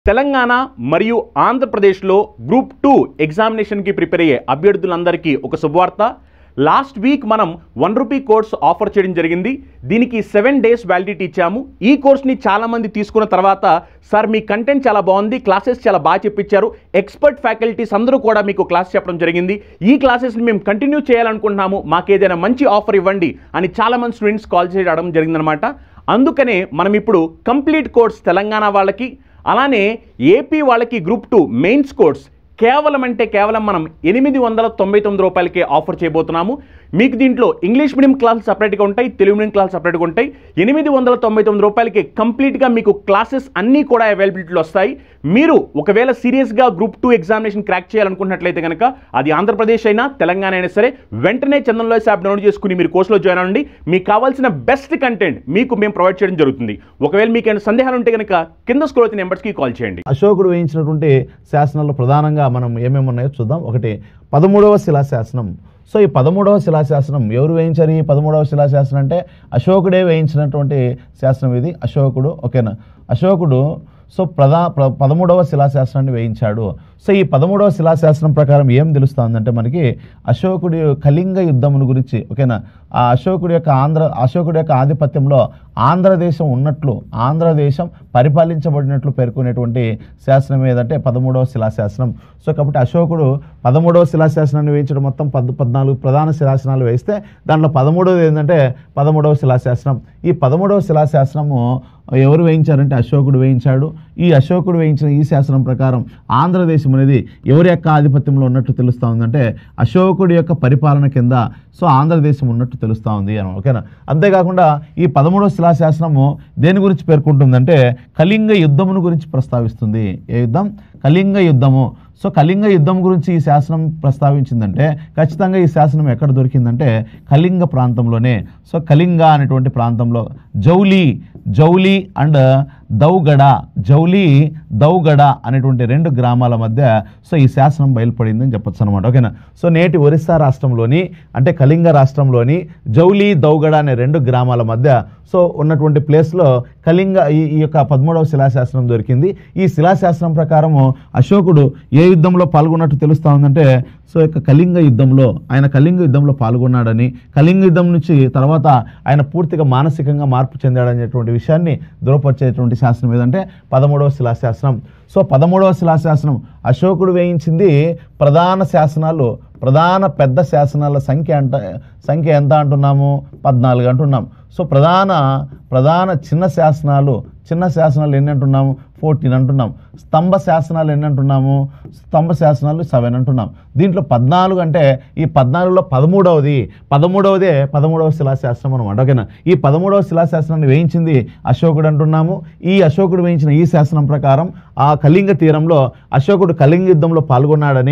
తెలంగాణ మరియు ఆంధ్రప్రదేశ్లో group two ఎగ్జామినేషన్కి prepare అయ్యే అభ్యర్థులందరికీ ఒక శుభవార్త లాస్ట్ వీక్ మనం వన్ రూపీ కోర్స్ ఆఫర్ చేయడం జరిగింది దీనికి సెవెన్ డేస్ వ్యాలిడిటీ ఇచ్చాము ఈ కోర్స్ని చాలామంది తీసుకున్న తర్వాత సార్ మీ కంటెంట్ చాలా బాగుంది క్లాసెస్ చాలా బాగా చెప్పించారు ఎక్స్పర్ట్ ఫ్యాకల్టీస్ అందరూ కూడా మీకు క్లాస్ చెప్పడం జరిగింది ఈ క్లాసెస్ని మేము కంటిన్యూ చేయాలనుకుంటున్నాము మాకు ఏదైనా మంచి ఆఫర్ ఇవ్వండి అని చాలామంది స్టూడెంట్స్ కాల్ చేయడం జరిగిందనమాట అందుకనే మనం ఇప్పుడు కంప్లీట్ కోర్స్ తెలంగాణ వాళ్ళకి అలానే ఏపీ వాళ్ళకి గ్రూప్ టూ మెయిన్స్ కోర్స్ కేవలం అంటే కేవలం మనం ఎనిమిది వందల తొంభై తొమ్మిది రూపాయలకే ఆఫర్ చేయబోతున్నాము మీకు దీంట్లో ఇంగ్లీష్ మీడియం క్లాసులు సపరేట్గా ఉంటాయి తెలుగు మీడియం క్లాసులు సపరేట్గా ఉంటాయి ఎనిమిది వందల తొంభై తొమ్మిది రూపాయలకి కంప్లీట్గా మీకు క్లాసెస్ అన్నీ కూడా అవైలబిలిటీలో వస్తాయి మీరు ఒకవేళ సీరియస్గా గ్రూప్ టూ ఎగ్జామినేషన్ క్రాక్ చేయాలనుకుంటున్నట్లయితే కనుక అది ఆంధ్రప్రదేశ్ అయినా తెలంగాణ అయినా సరే వెంటనే చందన్లో యాప్ డౌన్లోడ్ చేసుకుని మీరు కోర్సులో జాయిన్ అవ్వండి మీకు కావాల్సిన బెస్ట్ కంటెంట్ మీకు మేము ప్రొవైడ్ చేయడం జరుగుతుంది ఒకవేళ మీకు ఏమైనా సందేహాలు ఉంటే కనుక కింద స్క్రోల్ అవుతున్న నెంబర్స్కి కాల్ చేయండి అశోకుడు వేయించినటువంటి శాసనాల్లో ప్రధానంగా మనం ఏమేమి ఉన్నాయో చూద్దాం ఒకటి పదమూడవ శిలాశాసనం సో ఈ పదమూడవ శిలాశాసనం ఎవరు వేయించారు ఈ పదమూడవ శిలాశాసనం అంటే అశోకుడే వేయించినటువంటి శాసనం ఇది అశోకుడు ఓకేనా అశోకుడు సో ప్రధా ప్ర- పదమూడవ శిలాశాసనాన్ని వేయించాడు సో ఈ పదమూడవ శిలాశాసనం ప్రకారం ఏం తెలుస్తుందంటే మనకి అశోకుడి కళింగ యుద్ధమును గురించి ఓకేనా ఆ అశోకుడి యొక్క ఆంధ్ర అశోకుడి యొక్క ఆధిపత్యంలో ఆంధ్రదేశం ఉన్నట్లు ఆంధ్రదేశం పరిపాలించబడినట్లు పేర్కొనేటువంటి శాసనం ఏదంటే పదమూడవ శిలాశాసనం సో కాబట్టి అశోకుడు పదమూడవ శిలాశాసనాన్ని వేయించడం మొత్తం పద్ పద్నాలుగు ప్రధాన శిలాశాసనాలు వేస్తే దాంట్లో పదమూడవది ఏంటంటే పదమూడవ శిలాశాసనం ఈ పదమూడవ శిలాశాసనము ఎవరు వేయించారంటే అశోకుడు వేయించాడు ఈ అశోకుడు వేయించిన ఈ శాసనం ప్రకారం ఆంధ్రదేశం అనేది ఎవరి యొక్క ఆధిపత్యంలో ఉన్నట్టు తెలుస్తూ ఉందంటే అశోకుడి యొక్క పరిపాలన కింద సో ఆంధ్రదేశం ఉన్నట్టు తెలుస్తూ ఉంది అని ఓకేనా అంతేకాకుండా ఈ పదమూడవ శిలాశాసనము దేని గురించి పేర్కొంటుందంటే కళింగ యుద్ధమును గురించి ప్రస్తావిస్తుంది ఏ యుద్ధం కళింగ యుద్ధము సో కళింగ యుద్ధం గురించి ఈ శాసనం ప్రస్తావించిందంటే ఖచ్చితంగా ఈ శాసనం ఎక్కడ దొరికిందంటే కళింగ ప్రాంతంలోనే సో కళింగ అనేటువంటి ప్రాంతంలో జౌలి జౌలి అండ్ దౌగడ జౌలి దౌగడ అనేటువంటి రెండు గ్రామాల మధ్య సో ఈ శాసనం బయలుపడిందని చెప్పొచ్చు అనమాట ఓకేనా సో నేటి ఒరిస్సా రాష్ట్రంలోని అంటే కళింగ రాష్ట్రంలోని జౌలి దౌగడ అనే రెండు గ్రామాల మధ్య సో ఉన్నటువంటి ప్లేస్లో కళింగ ఈ ఈ యొక్క పదమూడవ శిలాశాసనం దొరికింది ఈ శిలాశాసనం ప్రకారము అశోకుడు ఏ యుద్ధంలో పాల్గొన్నట్టు తెలుస్తూ ఉందంటే సో యొక్క కళింగ యుద్ధంలో ఆయన కళింగ యుద్ధంలో పాల్గొన్నాడని కళింగ యుద్ధం నుంచి తర్వాత ఆయన పూర్తిగా మానసికంగా మార్పు చెందాడనేటువంటి విషయాన్ని ధృవపరిచేటువంటి శాసనం ఏదంటే పదమూడవ శిలాశాసనం సో పదమూడవ శిలాశాసనం అశోకుడు వేయించింది ప్రధాన శాసనాలు ప్రధాన పెద్ద శాసనాల సంఖ్య అంట సంఖ్య ఎంత అంటున్నాము పద్నాలుగు అంటున్నాం సో ప్రధాన ప్రధాన చిన్న శాసనాలు చిన్న శాసనాలు ఎన్ని అంటున్నాము ఫోర్టీన్ అంటున్నాం స్తంభ శాసనాలు ఎన్ని అంటున్నాము స్తంభ శాసనాలు సెవెన్ అంటున్నాం దీంట్లో పద్నాలుగు అంటే ఈ పద్నాలుగులో పదమూడవది పదమూడవదే పదమూడవ శిలాశాస్త్రం అనమాట ఓకేనా ఈ పదమూడవ శిలాశాస్త్రాన్ని వేయించింది అశోకుడు అంటున్నాము ఈ అశోకుడు వేయించిన ఈ శాసనం ప్రకారం ఆ కళింగ తీరంలో అశోకుడు కళింగ యుద్ధంలో పాల్గొన్నాడని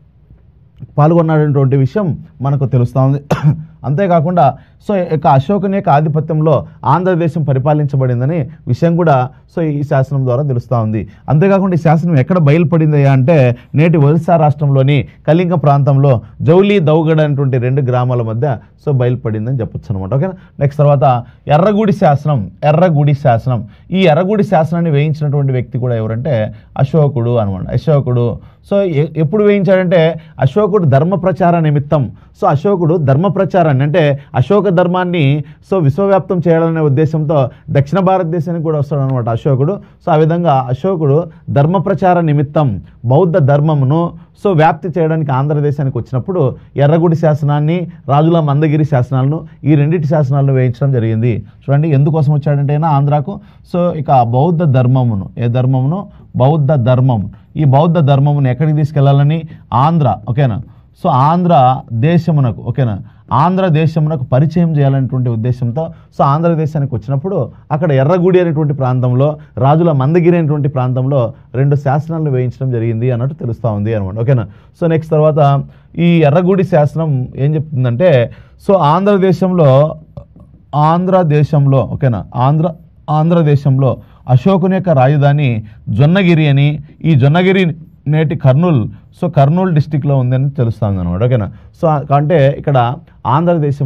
పాల్గొన్నాడనేటువంటి విషయం మనకు తెలుస్తూ ఉంది అంతేకాకుండా సో యొక్క అశోకుని యొక్క ఆధిపత్యంలో ఆంధ్రదేశం పరిపాలించబడిందని విషయం కూడా సో ఈ శాసనం ద్వారా తెలుస్తూ ఉంది అంతేకాకుండా ఈ శాసనం ఎక్కడ బయలుపడింది అంటే నేటి ఒరిస్సా రాష్ట్రంలోని కళింగ ప్రాంతంలో జౌలి దౌగడ్ అనేటువంటి రెండు గ్రామాల మధ్య సో బయలుపడిందని చెప్పొచ్చు అనమాట ఓకేనా నెక్స్ట్ తర్వాత ఎర్రగుడి శాసనం ఎర్రగుడి శాసనం ఈ ఎర్రగుడి శాసనాన్ని వేయించినటువంటి వ్యక్తి కూడా ఎవరంటే అశోకుడు అనమాట అశోకుడు సో ఎ- ఎప్పుడు వేయించాడంటే అశోకుడు ధర్మ ప్రచార నిమిత్తం సో అశోకుడు ధర్మ ప్రచారాన్ని అంటే అశోక ధర్మాన్ని సో విశ్వవ్యాప్తం చేయాలనే ఉద్దేశంతో దక్షిణ భారతదేశానికి కూడా వస్తాడు అనమాట అశోకుడు సో ఆ విధంగా అశోకుడు ధర్మ ప్రచార నిమిత్తం బౌద్ధ ధర్మమును సో వ్యాప్తి చేయడానికి ఆంధ్రదేశానికి వచ్చినప్పుడు ఎర్రగుడి శాసనాన్ని రాజుల మందగిరి శాసనాలను ఈ రెండింటి శాసనాలను వేయించడం జరిగింది చూడండి ఎందుకోసం వచ్చాడంటే ఆయన ఆంధ్రాకు సో ఇక బౌద్ధ ధర్మమును ఏ ధర్మమును బౌద్ధ ధర్మం ఈ బౌద్ధ ధర్మమును ఎక్కడికి తీసుకెళ్లాలని ఆంధ్ర ఓకేనా సో ఆంధ్ర దేశమునకు ఓకేనా ఆంధ్ర దేశమునకు పరిచయం చేయాలనేటువంటి ఉద్దేశంతో సో ఆంధ్రదేశానికి వచ్చినప్పుడు అక్కడ ఎర్రగుడి అనేటువంటి ప్రాంతంలో రాజుల మందగిరి అనేటువంటి ప్రాంతంలో రెండు శాసనాలను వేయించడం జరిగింది అన్నట్టు తెలుస్తూ ఉంది అనమాట ఓకేనా సో నెక్స్ట్ తర్వాత ఈ ఎర్రగుడి శాసనం ఏం చెప్తుందంటే సో ఆంధ్రదేశంలో ఆంధ్రదేశంలో ఓకేనా ఆంధ్ర ఆంధ్రదేశంలో అశోకుని యొక్క రాజధాని జొన్నగిరి అని ఈ జొన్నగిరి నేటి కర్నూల్ సో కర్నూలు డిస్టిక్లో ఉందని తెలుస్తుంది అనమాట ఓకేనా సో అంటే ఇక్కడ ఆంధ్రదేశంలో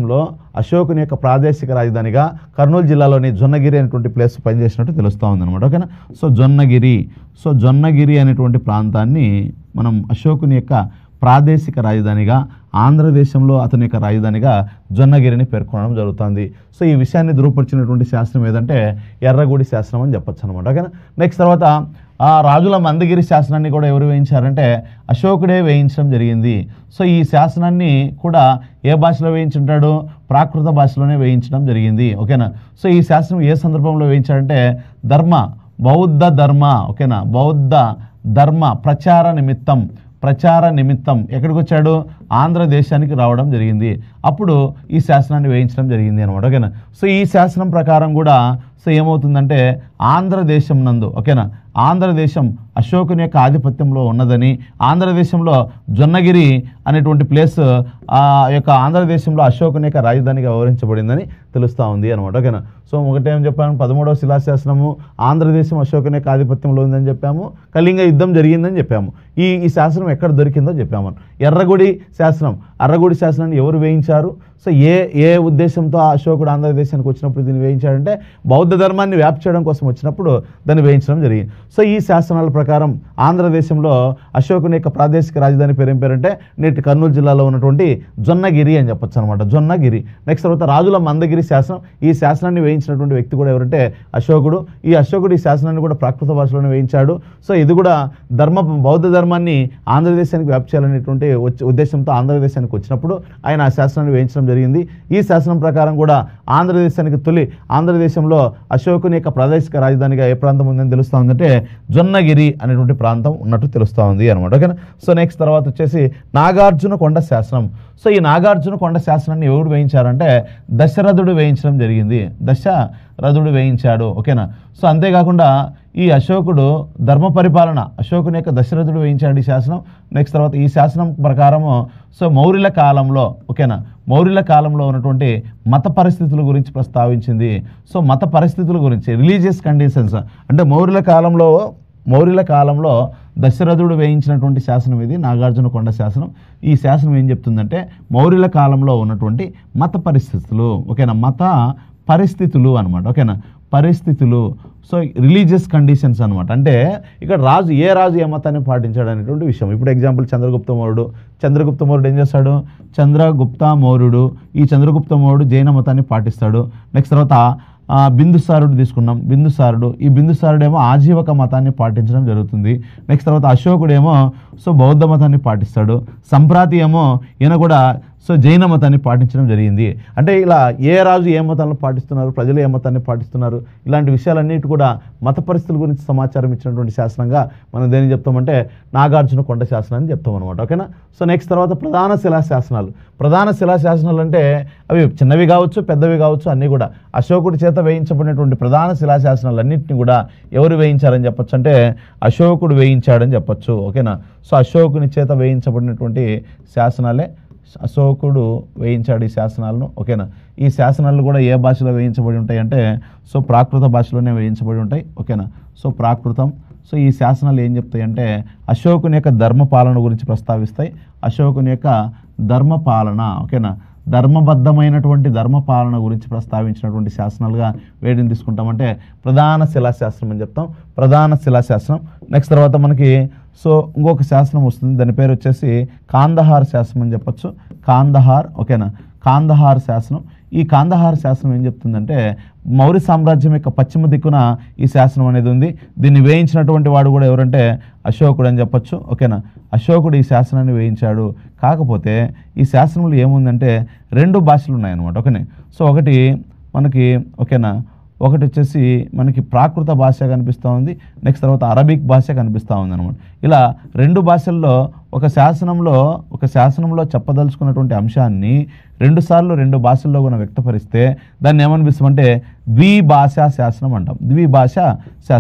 అశోకుని యొక్క ప్రాదేశిక రాజధానిగా కర్నూలు జిల్లాలోని జొన్నగిరి అనేటువంటి ప్లేస్ పనిచేసినట్టు తెలుస్తూ ఉందన్నమాట ఓకేనా సో జొన్నగిరి సో జొన్నగిరి అనేటువంటి ప్రాంతాన్ని మనం అశోకుని యొక్క ప్రాదేశిక రాజధానిగా ఆంధ్రదేశంలో అతని యొక్క రాజధానిగా జొన్నగిరిని పేర్కొనడం జరుగుతుంది సో ఈ విషయాన్ని ధృవపరిచినటువంటి శాస్త్రం ఏదంటే ఎర్రగుడి శాస్త్రం అని చెప్పొచ్చు అనమాట ఓకేనా నెక్స్ట్ తర్వాత ఆ రాజుల మందగిరి శాసనాన్ని కూడా ఎవరు వేయించారంటే అశోకుడే వేయించడం జరిగింది సో ఈ శాసనాన్ని కూడా ఏ భాషలో వేయించుంటాడు ప్రాకృత భాషలోనే వేయించడం జరిగింది ఓకేనా సో ఈ శాసనం ఏ సందర్భంలో వేయించాడంటే ధర్మ బౌద్ధ ధర్మ ఓకేనా బౌద్ధ ధర్మ ప్రచార నిమిత్తం ప్రచార నిమిత్తం ఎక్కడికి వచ్చాడు ఆంధ్రదేశానికి రావడం జరిగింది అప్పుడు ఈ శాసనాన్ని వేయించడం జరిగింది అనమాట ఓకేనా సో ఈ శాసనం ప్రకారం కూడా సో ఏమవుతుందంటే ఆంధ్రదేశం నందు ఓకేనా ఆంధ్రదేశం అశోకుని యొక్క ఆధిపత్యంలో ఉన్నదని ఆంధ్రదేశంలో జొన్నగిరి అనేటువంటి ప్లేస్ ఆ యొక్క ఆంధ్రదేశంలో అశోకుని యొక్క రాజధానిగా వ్యవహరించబడిందని తెలుస్తూ ఉంది అనమాట ఓకేనా సో ఒకటేం చెప్పాము పదమూడవ శిలాశాసనము ఆంధ్రదేశం అశోకుని యొక్క ఆధిపత్యంలో ఉందని చెప్పాము కళింగ యుద్ధం జరిగిందని చెప్పాము ఈ ఈ శాసనం ఎక్కడ దొరికిందో చెప్పాము ఎర్రగుడి శాసనం ఎర్రగుడి శాసనాన్ని ఎవరు వేయించారు సో ఏ ఏ ఉద్దేశంతో ఆ అశోకుడు ఆంధ్రదేశానికి వచ్చినప్పుడు దీన్ని వేయించాడంటే బౌద్ధ ధర్మాన్ని వ్యాప్తి చేయడం కోసం వచ్చినప్పుడు దాన్ని వేయించడం జరిగింది సో ఈ శాసనాల ప్రకారం ఆంధ్రదేశంలో అశోకుని యొక్క ప్రాదేశిక రాజధాని పేరు ఏం పేరంటే నేటి కర్నూలు జిల్లాలో ఉన్నటువంటి జొన్నగిరి అని చెప్పొచ్చు అనమాట జొన్నగిరి నెక్స్ట్ తర్వాత రాజుల మందగిరి శాసనం ఈ శాసనాన్ని వేయించినటువంటి వ్యక్తి కూడా ఎవరంటే అశోకుడు ఈ అశోకుడు ఈ శాసనాన్ని కూడా ప్రాకృత భాషలోనే వేయించాడు సో ఇది కూడా ధర్మ బౌద్ధ ధర్మాన్ని ఆంధ్రదేశానికి వ్యాప్తి చేయాలనేటువంటి వచ్చే ఉద్దేశంతో ఆంధ్రదేశానికి వచ్చినప్పుడు ఆయన ఆ శాసనాన్ని వేయించడం జరిగింది ఈ శాసనం ప్రకారం కూడా ఆంధ్రదేశానికి తొలి ఆంధ్రదేశంలో అశోకుని యొక్క ప్రాదేశిక రాజధానిగా ఏ ప్రాంతం ఉందని తెలుస్తూ ఉందంటే జొన్నగిరి అనేటువంటి ప్రాంతం ఉన్నట్టు తెలుస్తూ ఉంది అనమాట ఓకేనా సో నెక్స్ట్ తర్వాత వచ్చేసి నాగార్జున కొండ శాసనం సో ఈ నాగార్జున కొండ శాసనాన్ని ఎవరు వేయించారంటే దశరథుడు వేయించడం జరిగింది దశరథుడు వేయించాడు ఓకేనా సో అంతేకాకుండా ఈ అశోకుడు ధర్మ పరిపాలన అశోకుని యొక్క దశరథుడు వేయించాడు ఈ శాసనం నెక్స్ట్ తర్వాత ఈ శాసనం ప్రకారము సో మౌర్యుల కాలంలో ఓకేనా మౌర్యుల కాలంలో ఉన్నటువంటి మత పరిస్థితుల గురించి ప్రస్తావించింది సో మత పరిస్థితుల గురించి రిలీజియస్ కండిషన్స్ అంటే మౌర్యుల కాలంలో మౌర్యుల కాలంలో దశరథుడు వేయించినటువంటి శాసనం ఇది నాగార్జున కొండ శాసనం ఈ శాసనం ఏం చెప్తుందంటే మౌర్యుల కాలంలో ఉన్నటువంటి మత పరిస్థితులు ఓకేనా మత పరిస్థితులు అనమాట ఓకేనా పరిస్థితులు సో రిలీజియస్ కండిషన్స్ అనమాట అంటే ఇక్కడ రాజు ఏ రాజు ఏ మతాన్ని పాటించాడు అనేటువంటి విషయం ఇప్పుడు ఎగ్జాంపుల్ చంద్రగుప్త మౌర్యుడు చంద్రగుప్త మౌర్యుడు ఏం చేస్తాడు చంద్రగుప్త మౌర్యుడు ఈ చంద్రగుప్త మౌర్యుడు జైన మతాన్ని పాటిస్తాడు నెక్స్ట్ తర్వాత ఆ, బిందుసారుడు తీసుకున్నాం బిందుసారుడు ఈ బిందుసారుడు ఏమో ఆజీవక మతాన్ని పాటించడం జరుగుతుంది నెక్స్ట్ తర్వాత అశోకుడు ఏమో సో బౌద్ధ మతాన్ని పాటిస్తాడు సంప్రాతి ఏమో ఈయన కూడా సో జైన మతాన్ని పాటించడం జరిగింది అంటే ఇలా ఏ రాజు ఏ మతాలను పాటిస్తున్నారు ప్రజలు ఏ మతాన్ని పాటిస్తున్నారు ఇలాంటి విషయాలన్నిటి కూడా మత పరిస్థితుల గురించి సమాచారం ఇచ్చినటువంటి శాసనంగా మనం దేని చెప్తామంటే నాగార్జున కొండ శాసనం అని చెప్తాం అనమాట ఓకేనా సో నెక్స్ట్ తర్వాత ప్రధాన శిలా శాసనాలు ప్రధాన శిలా శాసనాలు అంటే అవి చిన్నవి కావచ్చు పెద్దవి కావచ్చు అన్నీ కూడా అశోకుడి చేత వేయించబడినటువంటి ప్రధాన శిలా శాసనాలు అన్నింటినీ కూడా ఎవరు వేయించారని చెప్పొచ్చు అంటే అశోకుడు వేయించాడని చెప్పొచ్చు ఓకేనా సో అశోకుని చేత వేయించబడినటువంటి శాసనాలే అశోకుడు వేయించాడు ఈ శాసనాలను ఓకేనా ఈ శాసనాలు కూడా ఏ భాషలో వేయించబడి ఉంటాయి అంటే సో ప్రాకృత భాషలోనే వేయించబడి ఉంటాయి ఓకేనా సో ప్రాకృతం సో ఈ శాసనాలు ఏం చెప్తాయి అంటే అశోకుని యొక్క ధర్మ పాలన గురించి ప్రస్తావిస్తాయి అశోకుని యొక్క ధర్మ పాలన ఓకేనా ధర్మబద్ధమైనటువంటి ధర్మ పాలన గురించి ప్రస్తావించినటువంటి శాసనాలుగా వేటిని తీసుకుంటామంటే ప్రధాన శిలాశాస్త్రం అని చెప్తాం ప్రధాన శిలాశాస్త్రం నెక్స్ట్ తర్వాత మనకి సో ఇంకొక శాసనం వస్తుంది దాని పేరు వచ్చేసి కాందహార్ శాసనం అని చెప్పొచ్చు కాందహార్ ఓకేనా కాందహార్ శాసనం ఈ కాందహార్ శాసనం ఏం చెప్తుందంటే మౌర్య సామ్రాజ్యం యొక్క పశ్చిమ దిక్కున ఈ శాసనం అనేది ఉంది దీన్ని వేయించినటువంటి వాడు కూడా ఎవరంటే అశోకుడు అని చెప్పొచ్చు ఓకేనా అశోకుడు ఈ శాసనాన్ని వేయించాడు కాకపోతే ఈ శాసనంలో ఏముందంటే రెండు భాషలు ఉన్నాయన్నమాట ఓకేనే సో ఒకటి మనకి ఓకేనా ఒకటి వచ్చేసి మనకి ప్రాకృత భాష కనిపిస్తూ ఉంది నెక్స్ట్ తర్వాత అరబిక్ భాష కనిపిస్తూ ఉంది అనమాట ఇలా రెండు భాషల్లో ఒక శాసనంలో ఒక శాసనంలో చెప్పదలుచుకున్నటువంటి అంశాన్ని రెండు సార్లు రెండు భాషల్లో కూడా వ్యక్తపరిస్తే దాన్ని ఏమనిపిస్తామంటే ద్విభాషా శాసనం అంటాం ద్విభాషా శాసనం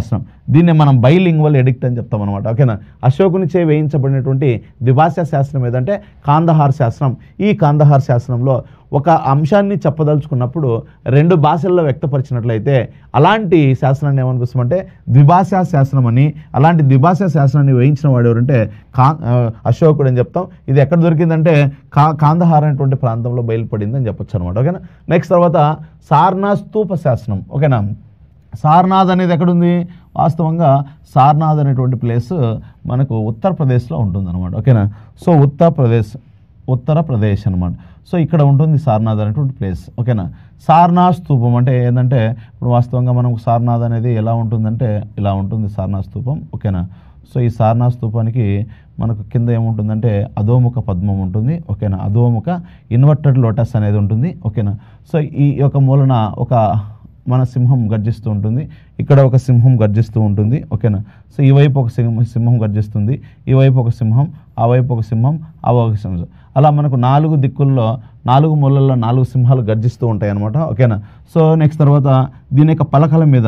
దీన్ని మనం బైలింగ్వల్ ఎడిక్ట్ అని చెప్తాం అనమాట ఓకేనా అశోకునిచే వేయించబడినటువంటి ద్విభాషా శాస్త్రం ఏదంటే కాందహార్ శాస్త్రం ఈ కాందహార్ శాస్త్రంలో ఒక అంశాన్ని చెప్పదలుచుకున్నప్పుడు రెండు భాషల్లో వ్యక్తపరిచినట్లయితే అలాంటి శాస్త్రాన్ని ఏమనిపిస్తామంటే ద్విభాషా శాస్త్రం అని అలాంటి ద్విభాషా శాస్త్రాన్ని వేయించిన వాడు ఎవరంటే కా ఆ, అశోకుడు అని చెప్తాం ఇది ఎక్కడ దొరికిందంటే కా కాందహార్ అనేటువంటి ప్రాంతంలో బయలుపడింది అని చెప్పొచ్చు అనమాట ఓకేనా నెక్స్ట్ తర్వాత సార్నా స్తూప శాస్త్రం ఓకేనా సార్నాథ్ అనేది ఎక్కడుంది వాస్తవంగా సార్నాథ్ అనేటువంటి ప్లేస్ మనకు ఉత్తరప్రదేశ్లో ఉంటుంది అనమాట ఓకేనా సో ఉత్తరప్రదేశ్ ఉత్తరప్రదేశ్ అనమాట సో ఇక్కడ ఉంటుంది సార్నాథ్ అనేటువంటి ప్లేస్ ఓకేనా సార్నాథ్ స్తూపం అంటే ఏంటంటే ఇప్పుడు వాస్తవంగా మనకు సార్నాథ్ అనేది ఎలా ఉంటుందంటే ఇలా ఉంటుంది సార్నాథ్ స్తూపం ఓకేనా సో ఈ సార్నాథ్ స్తూపానికి మనకు కింద ఏముంటుందంటే అధోముఖ పద్మం ఉంటుంది ఓకేనా అధోముఖ ఇన్వర్టెడ్ లోటస్ అనేది ఉంటుంది ఓకేనా సో ఈ యొక్క మూలన ఒక మన సింహం గర్జిస్తూ ఉంటుంది ఇక్కడ ఒక సింహం గర్జిస్తూ ఉంటుంది ఓకేనా సో ఈ వైపు ఒక సింహం సింహం గర్జిస్తుంది ఈ వైపు ఒక సింహం ఆ వైపు ఒక సింహం ఆ ఒక సింహం అలా మనకు నాలుగు దిక్కుల్లో నాలుగు మూలల్లో నాలుగు సింహాలు గర్జిస్తూ ఉంటాయి అనమాట ఓకేనా సో నెక్స్ట్ తర్వాత దీని యొక్క పలకల మీద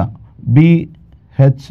బిహెచ్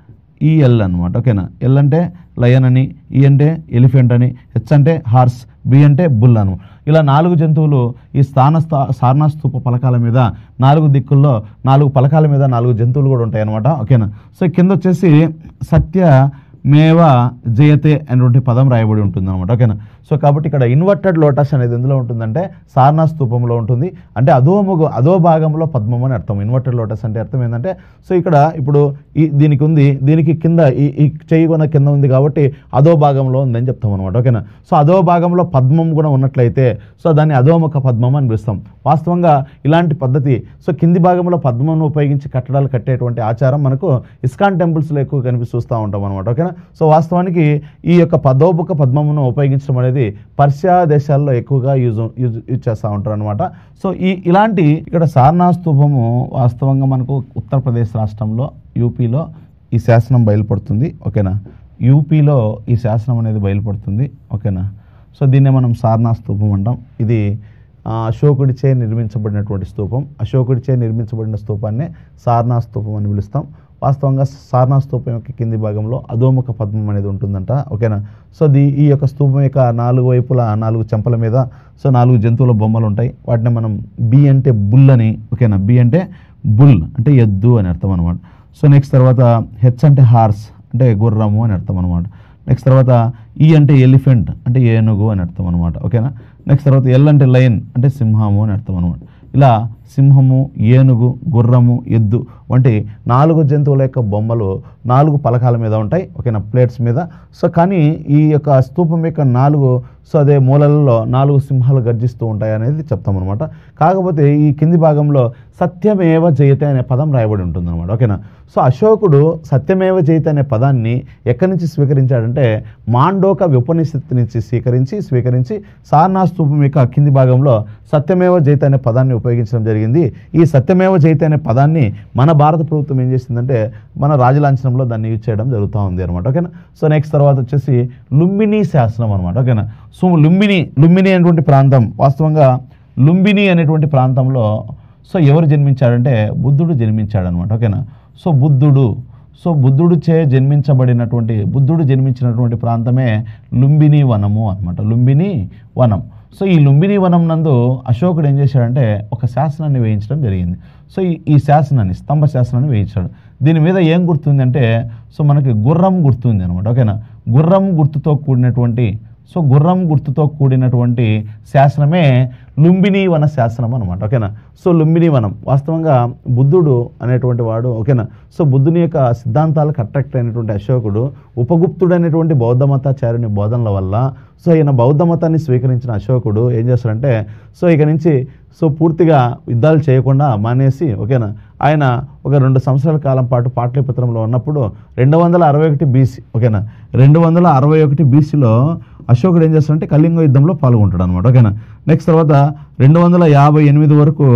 ఈఎల్ అనమాట ఓకేనా ఎల్ అంటే లయన్ అని ఈ అంటే ఎలిఫెంట్ అని హెచ్ అంటే హార్స్ బి అంటే బుల్ అను ఇలా నాలుగు జంతువులు ఈ స్థాన స్థా- సారనాస్తూప పలకాల మీద నాలుగు దిక్కుల్లో నాలుగు పలకాల మీద నాలుగు జంతువులు కూడా ఉంటాయి అనమాట ఓకేనా సో కింద వచ్చేసి సత్య మేవ జయతే అనేటువంటి పదం రాయబడి ఉంటుంది అనమాట ఓకేనా సో కాబట్టి ఇక్కడ ఇన్వర్టెడ్ లోటస్ అనేది ఎందులో ఉంటుందంటే సారనా స్తూపంలో ఉంటుంది అంటే అధోముగు అధో భాగంలో పద్మం అని అర్థం ఇన్వర్టెడ్ లోటస్ అంటే అర్థం ఏంటంటే సో ఇక్కడ ఇప్పుడు ఈ దీనికి ఉంది దీనికి కింద ఈ ఈ చెయ్యి కొన కింద ఉంది కాబట్టి అధో భాగంలో ఉందని చెప్తాం అనమాట ఓకేనా సో అధో భాగంలో పద్మం కూడా ఉన్నట్లయితే సో దాన్ని అధోముఖ పద్మం అని పిలుస్తాం వాస్తవంగా ఇలాంటి పద్ధతి సో కింది భాగంలో పద్మంను ఉపయోగించి కట్టడాలు కట్టేటువంటి ఆచారం మనకు ఇస్కాన్ టెంపుల్స్లో ఎక్కువ కనిపి చూస్తూ ఉంటాం అనమాట ఓకేనా సో వాస్తవానికి ఈ యొక్క పదోముఖ పద్మమును ఉపయోగించడం అనేది పర్షియా దేశాల్లో ఎక్కువగా యూజ్ యూజ్ యూజ్ చేస్తూ ఉంటారు అనమాట సో ఈ ఇలాంటి ఇక్కడ సారనా స్తూపము వాస్తవంగా మనకు ఉత్తరప్రదేశ్ రాష్ట్రంలో యూపీలో ఈ శాసనం బయలుపడుతుంది ఓకేనా యూపీలో ఈ శాసనం అనేది బయలుపడుతుంది ఓకేనా సో దీన్నే మనం సారనా స్తూపం అంటాం ఇది ఆ, అశోకుడిచే నిర్మించబడినటువంటి స్తూపం అశోకుడిచే నిర్మించబడిన స్తూపాన్నే సారనా స్తూపం అని పిలుస్తాం వాస్తవంగా సారనా స్తూపం యొక్క కింది భాగంలో అధోముఖ పద్మం అనేది ఉంటుందంట ఓకేనా సో దీ ఈ యొక్క స్తూపం యొక్క నాలుగు వైపులా నాలుగు చెంపల మీద సో నాలుగు జంతువుల బొమ్మలు ఉంటాయి వాటిని మనం బి అంటే బుల్ అని ఓకేనా బి అంటే బుల్ అంటే ఎద్దు అని అర్థం అనమాట సో నెక్స్ట్ తర్వాత హెచ్ అంటే హార్స్ అంటే గుర్రము అని అర్థం అనమాట నెక్స్ట్ తర్వాత ఈ అంటే ఎలిఫెంట్ అంటే ఏనుగు అని అర్థం అనమాట ఓకేనా నెక్స్ట్ తర్వాత ఎల్ అంటే లయన్ అంటే సింహము అని అర్థం అనమాట ఇలా సింహము ఏనుగు గుర్రము ఎద్దు వంటి నాలుగు జంతువుల యొక్క బొమ్మలు నాలుగు పలకాల మీద ఉంటాయి ఓకేనా ప్లేట్స్ మీద సో కానీ ఈ యొక్క స్తూపం యొక్క నాలుగు సో అదే మూలలలో నాలుగు సింహాలు గర్జిస్తూ ఉంటాయి అనేది చెప్తాం అనమాట కాకపోతే ఈ కింది భాగంలో సత్యమేవ జయతే అనే పదం రాయబడి ఉంటుంది అనమాట ఓకేనా సో అశోకుడు సత్యమేవ జయతే అనే పదాన్ని ఎక్కడి నుంచి స్వీకరించాడంటే మాండోక ఉపనిషత్తు నుంచి స్వీకరించి స్వీకరించి సారనా స్తూపం యొక్క కింది భాగంలో సత్యమేవ జయతే అనే పదాన్ని ఉపయోగించడం జరిగింది ఈ సత్యమేవ జయతే అనే పదాన్ని మన భారత ప్రభుత్వం ఏం చేసిందంటే మన రాజలాంఛనంలో దాన్ని యూజ్ చేయడం జరుగుతూ ఉంది అనమాట ఓకేనా సో నెక్స్ట్ తర్వాత వచ్చేసి లుంబిని శాసనం అనమాట ఓకేనా సో లుంబిని లుంబిని అనేటువంటి ప్రాంతం వాస్తవంగా లుంబిని అనేటువంటి ప్రాంతంలో సో ఎవరు జన్మించాడంటే బుద్ధుడు జన్మించాడనమాట ఓకేనా సో బుద్ధుడు సో బుద్ధుడు చే జన్మించబడినటువంటి బుద్ధుడు జన్మించినటువంటి ప్రాంతమే లుంబిని వనము అనమాట లుంబిని వనం సో ఈ లుంబిని వనం నందు అశోకుడు ఏం చేశాడంటే ఒక శాసనాన్ని వేయించడం జరిగింది సో ఈ ఈ శాసనాన్ని స్తంభ శాసనాన్ని వేయించాడు దీని మీద ఏం గుర్తుంది అంటే సో మనకి గుర్రం గుర్తుంది అనమాట ఓకేనా గుర్రం గుర్తుతో కూడినటువంటి సో గుర్రం గుర్తుతో కూడినటువంటి శాసనమే లుంబిని వన శాసనం అనమాట ఓకేనా సో లుంబిని వనం వాస్తవంగా బుద్ధుడు అనేటువంటి వాడు ఓకేనా సో బుద్ధుని యొక్క సిద్ధాంతాలకు అట్రాక్ట్ అయినటువంటి అశోకుడు ఉపగుప్తుడు అనేటువంటి బౌద్ధ మతాచార్యుని బోధనల వల్ల సో ఈయన బౌద్ధ మతాన్ని స్వీకరించిన అశోకుడు ఏం చేస్తాడంటే సో ఇక నుంచి సో పూర్తిగా యుద్ధాలు చేయకుండా మానేసి ఓకేనా ఆయన ఒక రెండు సంవత్సరాల కాలం పాటు పాటలీపుత్రంలో ఉన్నప్పుడు రెండు వందల అరవై ఒకటి బీసీ ఓకేనా రెండు వందల అరవై ఒకటి బీసీలో అశోకుడు ఏం చేస్తాడంటే కళింగ యుద్ధంలో పాల్గొంటాడు అనమాట ఓకేనా నెక్స్ట్ తర్వాత రెండు వందల యాభై ఎనిమిది వరకు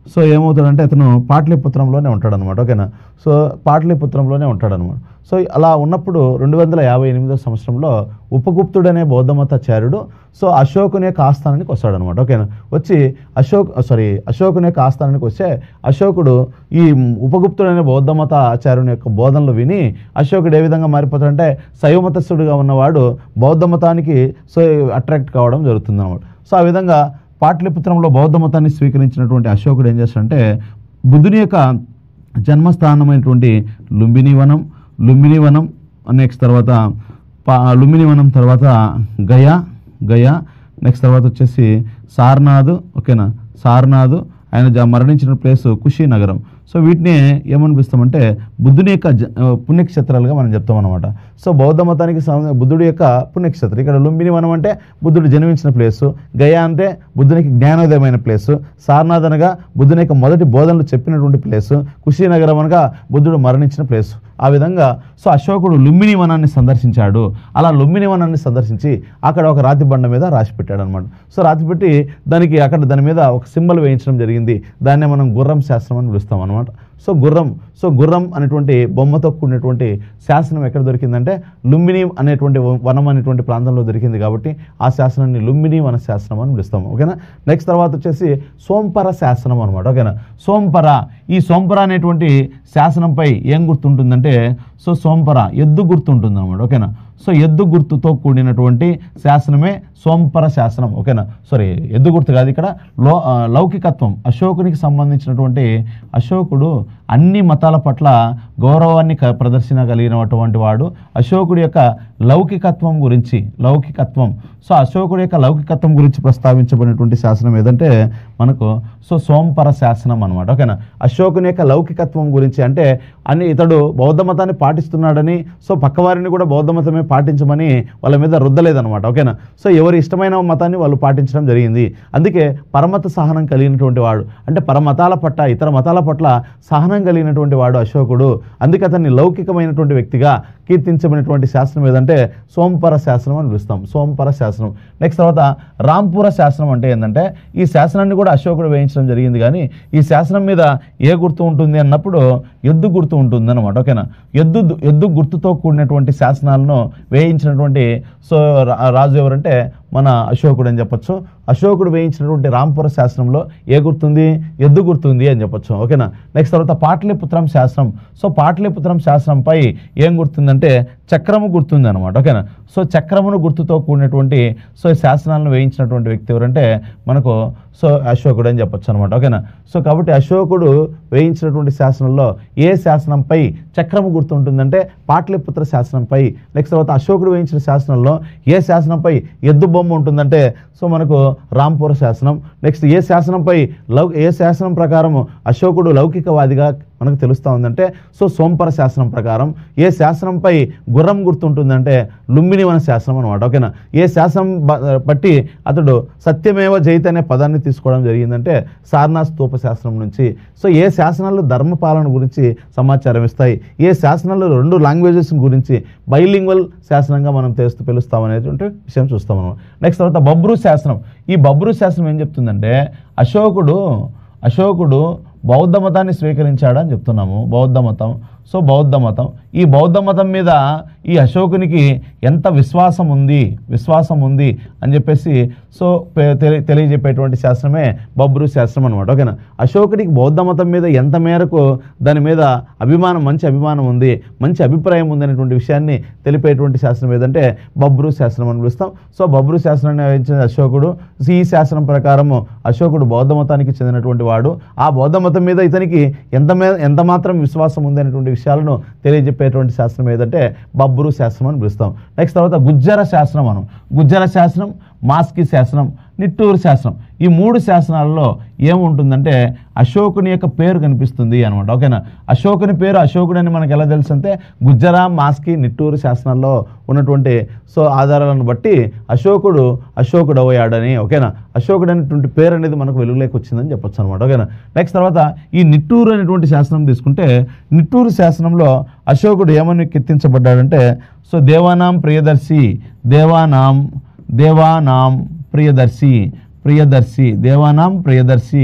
సో ఏమవుతాడంటే అతను పాటలీపుత్రంలోనే ఉంటాడనమాట ఓకేనా సో పాటలీపుత్రంలోనే ఉంటాడనమాట సో అలా ఉన్నప్పుడు రెండు వందల యాభై ఎనిమిదో సంవత్సరంలో ఉపగుప్తుడనే బౌద్ధమతాచార్యుడు సో అశోకుని యొక్క ఆస్థానానికి వస్తాడనమాట ఓకేనా వచ్చి అశోక్ సారీ అశోకుని యొక్క ఆస్థానానికి వస్తే అశోకుడు ఈ ఉపగుప్తుడనే బౌద్ధమత ఆచార్యుని యొక్క బోధనలు విని అశోకుడు ఏ విధంగా మారిపోతాడంటే శైవమతస్థుడిగా ఉన్నవాడు బౌద్ధ మతానికి సో అట్రాక్ట్ కావడం జరుగుతుంది అనమాట సో ఆ విధంగా పాటలీపుత్రంలో బౌద్ధ మతాన్ని స్వీకరించినటువంటి అశోకుడు ఏం చేస్తాడంటే బుద్ధుని యొక్క జన్మస్థానమైనటువంటి లుంబిని వనం లుంబిని వనం నెక్స్ట్ తర్వాత పా లుంబిని వనం తర్వాత గయా గయా నెక్స్ట్ తర్వాత వచ్చేసి సార్నాథ్ ఓకేనా సార్నాథ్ ఆయన జ- మరణించిన ప్లేస్ కుషీనగరం సో వీటిని ఏమనిపిస్తామంటే బుద్ధుని యొక్క జ- ఆ, పుణ్యక్షేత్రాలుగా మనం చెప్తాం అనమాట సో బౌద్ధ మతానికి సంబంధ బుద్ధుడి యొక్క పుణ్యక్షేత్రం ఇక్కడ లుంబిని వనం అంటే బుద్ధుడు జన్మించిన ప్లేసు గయా అంటే బుద్ధునికి జ్ఞానోదయమైన ప్లేసు సారనాథ్ అనగా బుద్ధుని యొక్క మొదటి బోధనలు చెప్పినటువంటి ప్లేసు కుషీనగరం అనగా బుద్ధుడు మరణించిన ప్లేసు ఆ విధంగా సో అశోకుడు లుంబిని వనాన్ని సందర్శించాడు అలా లుంబిని వనాన్ని సందర్శించి అక్కడ ఒక రాతి బండ మీద రాసి పెట్టాడు అనమాట సో రాతి పెట్టి దానికి అక్కడ దాని మీద ఒక సింబల్ వేయించడం జరిగింది దాన్నే మనం గుర్రం శాస్త్రం అని పిలుస్తాం అనమాట సో గుర్రం సో గుర్రం అనేటువంటి బొమ్మతో కూడినటువంటి శాసనం ఎక్కడ దొరికిందంటే లుంబిని అనేటువంటి వ- వనం అనేటువంటి ప్రాంతంలో దొరికింది కాబట్టి ఆ శాసనాన్ని లుంబిని వన శాసనం అని పిలుస్తాం ఓకేనా నెక్స్ట్ తర్వాత వచ్చేసి సోంపర శాసనం అనమాట ఓకేనా సోంపర ఈ సోంపర అనేటువంటి శాసనంపై ఏం గుర్తుంటుందంటే సో సోంపర ఎద్దు గుర్తుంటుంది అనమాట ఓకేనా సో ఎద్దు గుర్తుతో కూడినటువంటి శాసనమే సోంపర శాసనం ఓకేనా సారీ ఎద్దు గుర్తు కాదు ఇక్కడ లో ఆ, లౌకికత్వం అశోకునికి సంబంధించినటువంటి అశోకుడు అన్ని మతాల పట్ల గౌరవాన్ని క- ప్రదర్శన కలిగినటువంటి వాడు అశోకుడి యొక్క లౌకికత్వం గురించి లౌకికత్వం సో అశోకుడి యొక్క లౌకికత్వం గురించి ప్రస్తావించబడినటువంటి శాసనం ఏదంటే మనకు సో సోంపర శాసనం అనమాట ఓకేనా అశోకుని యొక్క లౌకికత్వం గురించి అంటే అన్ని ఇతడు బౌద్ధ మతాన్ని పాటిస్తున్నాడని సో పక్కవారిని కూడా బౌద్ధ మతమే పాటించమని వాళ్ళ మీద రుద్దలేదనమాట ఓకేనా సో ఎవరి ఇష్టమైన మతాన్ని వాళ్ళు పాటించడం జరిగింది అందుకే పరమత సహనం కలిగినటువంటి వాడు అంటే పరమతాల పట్ల ఇతర మతాల పట్ల సహనం కలిగినటువంటి వాడు అశోకుడు అందుకే అతన్ని లౌకికమైనటువంటి వ్యక్తిగా కీర్తించబడినటువంటి శాస్త్రం ఏదంటే సోంపర శాసనం అని పిలుస్తాం సోంపర శాసనం నెక్స్ట్ తర్వాత రాంపుర శాసనం అంటే ఏంటంటే ఈ శాసనాన్ని కూడా అశోకుడు వేయించడం జరిగింది కానీ ఈ శాసనం మీద ఏ గుర్తు ఉంటుంది అన్నప్పుడు ఎద్దు గుర్తు ఉంటుంది అనమాట ఓకేనా ఎద్దు ఎద్దు గుర్తుతో కూడినటువంటి శాసనాలను వేయించినటువంటి సో రా- రాజు ఎవరంటే మన అశోకుడు అని చెప్పొచ్చు అశోకుడు వేయించినటువంటి రాంపుర శాసనంలో ఏ గుర్తుంది ఎద్దు గుర్తుంది అని చెప్పొచ్చు ఓకేనా నెక్స్ట్ తర్వాత పాటలీపుత్రం శాసనం సో పాటలీపుత్రం శాసనంపై ఏం గుర్తుందంటే చక్రము గుర్తుంది అనమాట ఓకేనా సో చక్రమును గుర్తుతో కూడినటువంటి సో ఈ శాసనాలను వేయించినటువంటి వ్యక్తి ఎవరంటే మనకు సో అశోకుడు అని చెప్పొచ్చు అనమాట ఓకేనా సో కాబట్టి అశోకుడు వేయించినటువంటి శాసనంలో ఏ శాసనంపై చక్రము గుర్తుంటుందంటే పాటలీపుత్ర శాసనంపై నెక్స్ట్ తర్వాత అశోకుడు వేయించిన శాసనంలో ఏ శాసనంపై ఎద్దు బొమ్మ ఉంటుందంటే సో మనకు రాంపుర శాసనం నెక్స్ట్ ఏ శాసనంపై లౌ ఏ శాసనం ప్రకారం అశోకుడు లౌకికవాదిగా మనకు తెలుస్తూ ఉందంటే సో సోంపర శాసనం ప్రకారం ఏ శాసనంపై గుర్రం గుర్తుంటుందంటే లుంబినివన శాసనం అనమాట ఓకేనా ఏ శాసనం బ- బట్టి అతడు సత్యమేవ జైత్ అనే పదాన్ని తీసుకోవడం జరిగిందంటే సారనాథ్ స్తూప శాసనం నుంచి సో ఏ శాసనాలు ధర్మపాలన గురించి సమాచారం ఇస్తాయి ఏ శాసనాలు రెండు లాంగ్వేజెస్ గురించి బైలింగ్వల్ శాసనంగా మనం తెలుస్తూ పిలుస్తాం అనేటువంటి విషయం చూస్తాం మనం నెక్స్ట్ తర్వాత బబ్రు శాసనం ఈ బబ్రు శాసనం ఏం చెప్తుందంటే అశోకుడు అశోకుడు బౌద్ధ మతాన్ని స్వీకరించాడని చెప్తున్నాము బౌద్ధ మతం సో బౌద్ధ మతం ఈ బౌద్ధ మతం మీద ఈ అశోకునికి ఎంత విశ్వాసం ఉంది విశ్వాసం ఉంది అని చెప్పేసి సో పె- తెలి- తెలియజెప్పేటువంటి శాస్త్రమే బబ్రు శాస్త్రం అనమాట ఓకేనా అశోకుడికి బౌద్ధ మతం మీద ఎంత మేరకు దాని మీద అభిమానం మంచి అభిమానం ఉంది మంచి అభిప్రాయం ఉంది అనేటువంటి విషయాన్ని తెలిపేటువంటి శాస్త్రం ఏదంటే బబ్రు శాస్త్రం అని పిలుస్తాం సో బబ్రు శాస్త్రాన్ని వహించిన అశోకుడు ఈ శాస్త్రం ప్రకారము అశోకుడు బౌద్ధ మతానికి చెందినటువంటి వాడు ఆ బౌద్ధ మతం మీద ఇతనికి ఎంత మే ఎంత మాత్రం విశ్వాసం ఉంది అనేటువంటి విషయాలను తెలియజెప్పేటువంటి శాస్త్రం ఏదంటే బబ్బురు శాస్త్రం అని పిలుస్తాం నెక్స్ట్ తర్వాత గుజ్జర శాస్త్రం అను గుజ్జర శాస్త్రం మాస్కి శాస్త్రం నిట్టూరు శాస్త్రం ఈ మూడు శాసనాలలో ఏముంటుందంటే అశోకుని యొక్క పేరు కనిపిస్తుంది అనమాట ఓకేనా అశోకుని పేరు అశోకుడు అని మనకు ఎలా తెలుసు అంటే గుజ్జరా మాస్కి నిట్టూరు శాసనాల్లో ఉన్నటువంటి సో ఆధారాలను బట్టి అశోకుడు అశోకుడు అయ్యాడని ఓకేనా అశోకుడు అనేటువంటి పేరు అనేది మనకు వెలుగులోకి వచ్చిందని చెప్పొచ్చు అనమాట ఓకేనా నెక్స్ట్ తర్వాత ఈ నిట్టూరు అనేటువంటి శాసనం తీసుకుంటే నిట్టూరు శాసనంలో అశోకుడు ఏమని కీర్తించబడ్డాడంటే సో దేవానాం ప్రియదర్శి దేవానాం దేవానాం ప్రియదర్శి ప్రియదర్శి దేవానాం ప్రియదర్శి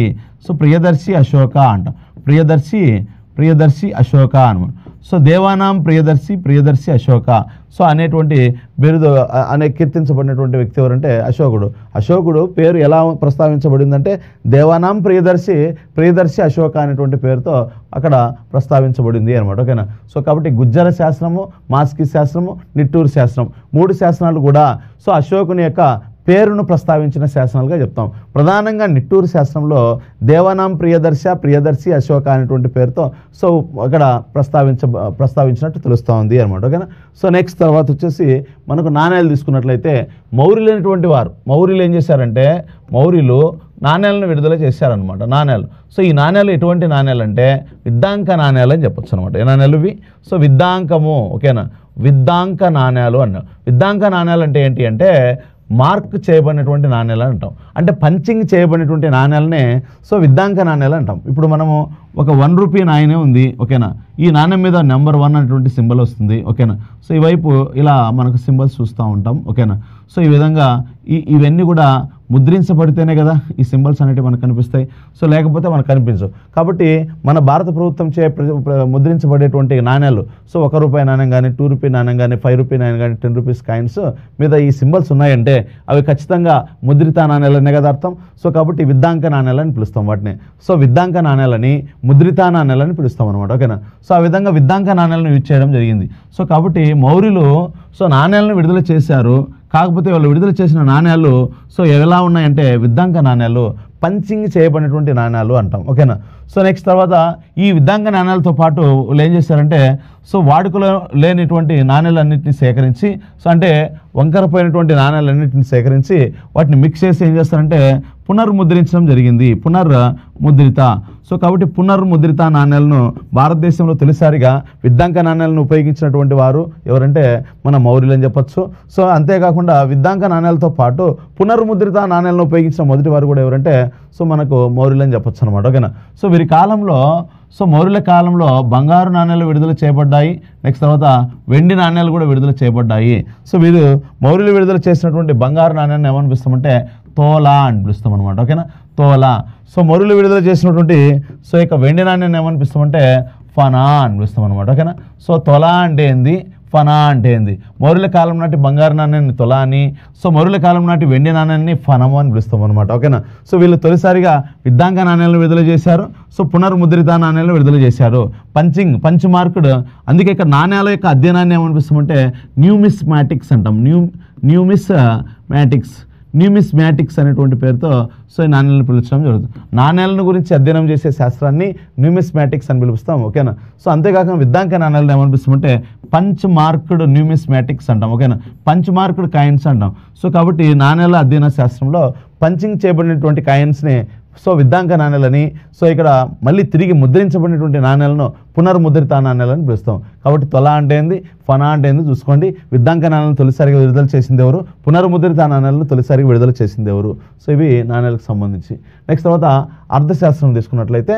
సో ప్రియదర్శి అశోక అంటాం ప్రియదర్శి ప్రియదర్శి అశోక అనమాట సో దేవానాం ప్రియదర్శి ప్రియదర్శి అశోక సో అనేటువంటి బిరుదు అ- అనే కీర్తించబడినటువంటి వ్యక్తి ఎవరంటే అశోకుడు అశోకుడు పేరు ఎలా ప్రస్తావించబడిందంటే దేవానాం ప్రియదర్శి ప్రియదర్శి అశోక అనేటువంటి పేరుతో అక్కడ ప్రస్తావించబడింది అనమాట ఓకేనా సో కాబట్టి గుజ్జర శాస్త్రము మాస్కి శాస్త్రము నిట్టూరు శాస్త్రం మూడు శాసనాలు కూడా సో అశోకుని యొక్క పేరును ప్రస్తావించిన శాసనాలుగా చెప్తాం ప్రధానంగా నిట్టూరు శాస్త్రంలో దేవనాం ప్రియదర్శ ప్రియదర్శి అశోక అనేటువంటి పేరుతో సో అక్కడ ప్రస్తావించ ప్రస్తావించినట్టు తెలుస్తూ ఉంది అనమాట ఓకేనా సో నెక్స్ట్ తర్వాత వచ్చేసి మనకు నాణ్యాలు తీసుకున్నట్లయితే మౌర్యులు అనేటువంటి వారు మౌర్యులు ఏం చేశారంటే మౌర్యులు నాణ్యాలను విడుదల చేశారనమాట నాణ్యాలు సో ఈ నాణ్యాలు ఎటువంటి నాణ్యాలు అంటే విద్దాంక నాణ్యాలు అని చెప్పొచ్చు అనమాట ఏ నాణ్యాలు ఇవి సో విద్దాంకము ఓకేనా విద్దాంక నాణ్యాలు అన్నాం విద్దాంక నాణ్యాలు అంటే ఏంటి అంటే మార్క్ చేయబడినటువంటి నాణ్యాలు అంటాం అంటే పంచింగ్ చేయబడినటువంటి నాణ్యాలనే సో విద్దాంక నాణ్యాలు అంటాం ఇప్పుడు మనము ఒక వన్ రూపీ నాయనే ఉంది ఓకేనా ఈ నాణ్యం మీద నెంబర్ వన్ అనేటువంటి సింబల్ వస్తుంది ఓకేనా సో ఈ వైపు ఇలా మనకు సింబల్స్ చూస్తూ ఉంటాం ఓకేనా సో ఈ విధంగా ఈ ఇవన్నీ కూడా ముద్రించబడితేనే కదా ఈ సింబల్స్ అనేవి మనకు కనిపిస్తాయి సో లేకపోతే మనకు కనిపించవు కాబట్టి మన భారత ప్రభుత్వం చే ప్ర- ప్ర- ముద్రించబడేటువంటి నాణ్యాలు సో ఒక రూపాయి నాణ్యం కానీ టూ రూపీ నాణ్యం కానీ ఫైవ్ రూపీ నాణ్యం కానీ టెన్ రూపీస్ కాయిన్స్ మీద ఈ సింబల్స్ ఉన్నాయంటే అవి ఖచ్చితంగా ముద్రిత నాణ్యాలనే కదా అర్థం సో కాబట్టి విద్దాంక నాణ్యాలని పిలుస్తాం వాటిని సో విద్దాంక నాణ్యాలని ముద్రిత నాణ్యాలని పిలుస్తాం అనమాట ఓకేనా సో ఆ విధంగా విద్దాంక నాణ్యాలను యూజ్ చేయడం జరిగింది సో కాబట్టి మౌర్యులు సో నాణ్యాలను విడుదల చేశారు కాకపోతే వాళ్ళు విడుదల చేసిన నాణ్యాలు సో ఎలా ఉన్నాయంటే విద్దాంక నాణ్యాలు పంచింగ్ చేయబడినటువంటి నాణ్యాలు అంటాం ఓకేనా సో నెక్స్ట్ తర్వాత ఈ విద్దాంక నాణ్యాలతో పాటు వాళ్ళు ఏం చేశారంటే సో వాడుకలో లేనిటువంటి నాణ్యాలన్నింటినీ సేకరించి సో అంటే వంకరపోయినటువంటి నాణ్యాలన్నింటినీ సేకరించి వాటిని మిక్స్ చేసి ఏం చేస్తారంటే పునర్ముద్రించడం జరిగింది పునర్ముద్రిత సో కాబట్టి పునర్ముద్రిత నాణ్యాలను భారతదేశంలో తొలిసారిగా విద్దాంక నాణ్యాలను ఉపయోగించినటువంటి వారు ఎవరంటే మన మౌర్యులు అని చెప్పొచ్చు సో అంతేకాకుండా విద్దాంక నాణ్యాలతో పాటు పునర్ముద్రిత నాణ్యాలను ఉపయోగించిన మొదటి వారు కూడా ఎవరంటే సో మనకు మౌర్యులు అని చెప్పొచ్చు అనమాట ఓకేనా సో వీరి కాలంలో సో మౌర్యుల కాలంలో బంగారు నాణ్యాలు విడుదల చేయబడ్డాయి నెక్స్ట్ తర్వాత వెండి నాణ్యాలు కూడా విడుదల చేయబడ్డాయి సో వీరు మౌర్యులు విడుదల చేసినటువంటి బంగారు నాణ్యాన్ని ఏమని పిలుస్తామంటే తోలా అని పిలుస్తాం అనమాట ఓకేనా తోలా సో మౌర్యులు విడుదల చేసినటువంటి సో ఇక వెండి నాణ్యాన్ని ఏమని పిలుస్తామంటే ఫనా అని పిలుస్తాం అనమాట ఓకేనా సో తొలా అంటే ఏంది ఫనా అంటే ఏంది మౌర్యుల కాలం నాటి బంగారు నాణ్యాన్ని తొలా అని సో మౌర్యుల కాలం నాటి వెండి నాణ్యాన్ని ఫనము అని పిలుస్తాం అనమాట ఓకేనా సో వీళ్ళు తొలిసారిగా విద్దాంక నాణ్యాలను విడుదల చేశారు సో పునర్ముద్రిత నాణ్యాలను విడుదల చేశారు పంచింగ్ పంచ్ మార్కుడ్ అందుకే ఇక్కడ నాణ్యాల యొక్క అధ్యయనాన్ని ఏమనిపిస్తామంటే న్యూమిస్ మ్యాటిక్స్ అంటాం న్యూ న్యూమిస్ మ్యాటిక్స్ న్యూమిస్ మ్యాటిక్స్ అనేటువంటి పేరుతో సో ఈ నాణ్యాలను పిలిచడం జరుగుతుంది నాణ్యాలను గురించి అధ్యయనం చేసే శాస్త్రాన్ని న్యూమిస్ మ్యాటిక్స్ అని పిలుస్తాం ఓకేనా సో అంతేకాకుండా విద్దాంక నాణ్యాలను ఏమనిపిస్తామంటే పంచ్ మార్కుడ్ న్యూమిస్ మ్యాటిక్స్ అంటాం ఓకేనా పంచ్ మార్కుడ్ కాయిన్స్ అంటాం సో కాబట్టి నాణ్యాల అధ్యయన శాస్త్రంలో పంచింగ్ చేయబడినటువంటి కాయిన్స్ని సో విద్దాంక నాణ్యాలని సో ఇక్కడ మళ్ళీ తిరిగి ముద్రించబడినటువంటి నాణ్యాలను పునర్ముద్రిత నాణ్యాలని పిలుస్తాం కాబట్టి తొల అంటే ఏంది ఫనా అంటే ఏంది చూసుకోండి విద్దాంక నాణ్యాలను తొలిసారిగా విడుదల చేసింది ఎవరు పునర్ముద్రిత నాణ్యాలను తొలిసారిగా విడుదల చేసింది ఎవరు సో ఇవి నాణ్యాలకు సంబంధించి నెక్స్ట్ తర్వాత అర్థశాస్త్రం తీసుకున్నట్లయితే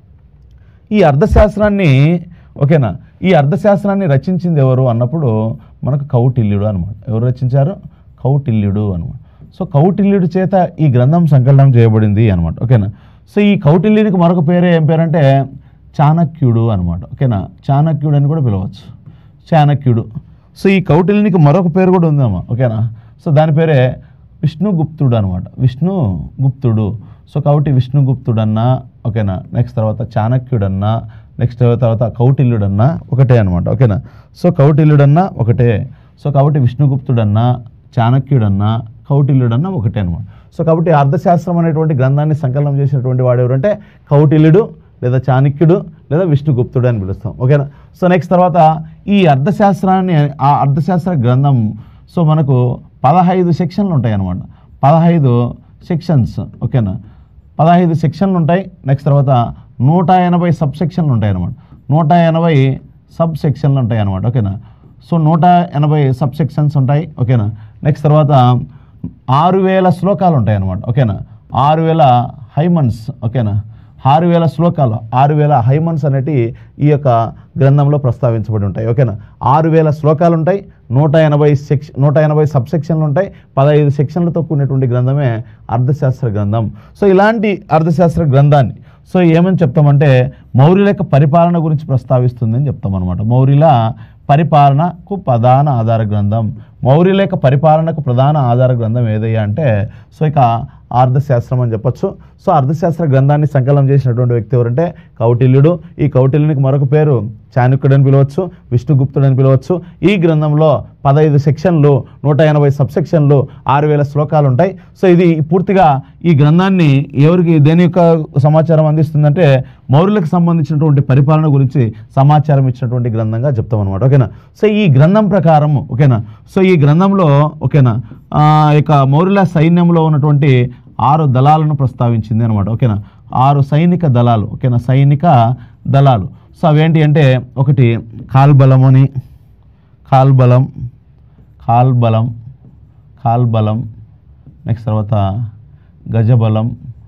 ఈ అర్థశాస్త్రాన్ని ఓకేనా ఈ అర్థశాస్త్రాన్ని రచించింది ఎవరు అన్నప్పుడు మనకు కౌటిల్యుడు అనమాట ఎవరు రచించారు కౌటిల్యుడు అనమాట సో కౌటిల్యుడి చేత ఈ గ్రంథం సంకలనం చేయబడింది అనమాట ఓకేనా సో ఈ కౌటిల్యునికి మరొక పేరే ఏం పేరంటే చాణక్యుడు అనమాట ఓకేనా చాణక్యుడు అని కూడా పిలవచ్చు చాణక్యుడు సో ఈ కౌటిల్యునికి మరొక పేరు కూడా ఉందమ్మా ఓకేనా సో దాని పేరే విష్ణుగుప్తుడు అనమాట విష్ణుగుప్తుడు సో కాబట్టి విష్ణుగుప్తుడన్నా ఓకేనా నెక్స్ట్ తర్వాత చాణక్యుడన్నా నెక్స్ట్ తర్వాత కౌటిల్యుడన్నా ఒకటే అనమాట ఓకేనా సో కౌటిల్యుడన్నా ఒకటే సో కాబట్టి విష్ణుగుప్తుడన్నా చాణక్యుడన్నా కౌటిల్యుడన్నా ఒకటే అనమాట సో కాబట్టి అర్థశాస్త్రం అనేటువంటి గ్రంథాన్ని సంకలనం చేసినటువంటి వాడు ఎవరంటే కౌటిల్యుడు లేదా చాణక్యుడు లేదా విష్ణుగుప్తుడు అని పిలుస్తాం ఓకేనా సో నెక్స్ట్ తర్వాత ఈ అర్థశాస్త్రాన్ని ఆ అర్థశాస్త్ర గ్రంథం సో మనకు పదహైదు సెక్షన్లు ఉంటాయి అన్నమాట పదహైదు సెక్షన్స్ ఓకేనా పదహైదు సెక్షన్లు ఉంటాయి నెక్స్ట్ తర్వాత నూట ఎనభై సబ్ సెక్షన్లు ఉంటాయి అన్నమాట నూట ఎనభై సబ్ సెక్షన్లు ఉంటాయి అన్నమాట ఓకేనా సో నూట ఎనభై సబ్ సెక్షన్స్ ఉంటాయి ఓకేనా నెక్స్ట్ తర్వాత ఆరు వేల శ్లోకాలు ఉంటాయి అన్నమాట ఓకేనా ఆరు వేల హైమన్స్ ఓకేనా ఆరు వేల శ్లోకాలు ఆరు వేల హైమన్స్ అనేటి ఈ యొక్క గ్రంథంలో ప్రస్తావించబడి ఉంటాయి ఓకేనా ఆరు వేల శ్లోకాలు ఉంటాయి నూట ఎనభై సెక్ష నూట ఎనభై సబ్ సెక్షన్లు ఉంటాయి పదహైదు సెక్షన్లతో కూడినటువంటి గ్రంథమే అర్థశాస్త్ర గ్రంథం సో ఇలాంటి అర్థశాస్త్ర గ్రంథాన్ని సో ఏమని చెప్తామంటే మౌర్యుల యొక్క పరిపాలన గురించి ప్రస్తావిస్తుందని చెప్తాం అనమాట మౌర్యుల పరిపాలనకు ప్రధాన ఆధార గ్రంథం మౌర్యుల యొక్క పరిపాలనకు ప్రధాన ఆధార గ్రంథం ఏదయ్యా అంటే సో ఇక అర్థశాస్త్రం అని చెప్పొచ్చు సో అర్థశాస్త్ర గ్రంథాన్ని సంకలనం చేసినటువంటి వ్యక్తి ఎవరంటే కౌటిల్యుడు ఈ కౌటిల్యునికి మరొక పేరు చాణక్యుడు అని పిలవచ్చు విష్ణుగుప్తుడు అని పిలవచ్చు ఈ గ్రంథంలో పదహైదు సెక్షన్లు నూట ఎనభై సబ్ సెక్షన్లు ఆరు వేల శ్లోకాలు ఉంటాయి సో ఇది పూర్తిగా ఈ గ్రంథాన్ని ఎవరికి దేని యొక్క సమాచారం అందిస్తుందంటే మౌర్యులకు సంబంధించినటువంటి పరిపాలన గురించి సమాచారం ఇచ్చినటువంటి గ్రంథంగా చెప్తాం అనమాట ఓకేనా సో ఈ గ్రంథం ప్రకారం ఓకేనా సో ఈ గ్రంథంలో ఓకేనా ఆ, ఇక మౌర్యుల సైన్యంలో ఉన్నటువంటి ఆరు దళాలను ప్రస్తావించింది అనమాట ఓకేనా ఆరు సైనిక దళాలు ఓకేనా సైనిక దళాలు సో అవేంటి అంటే ఒకటి కాల్బలము అని కాల్బలం కాల్బలం కాల్బలం నెక్స్ట్ తర్వాత గజబలం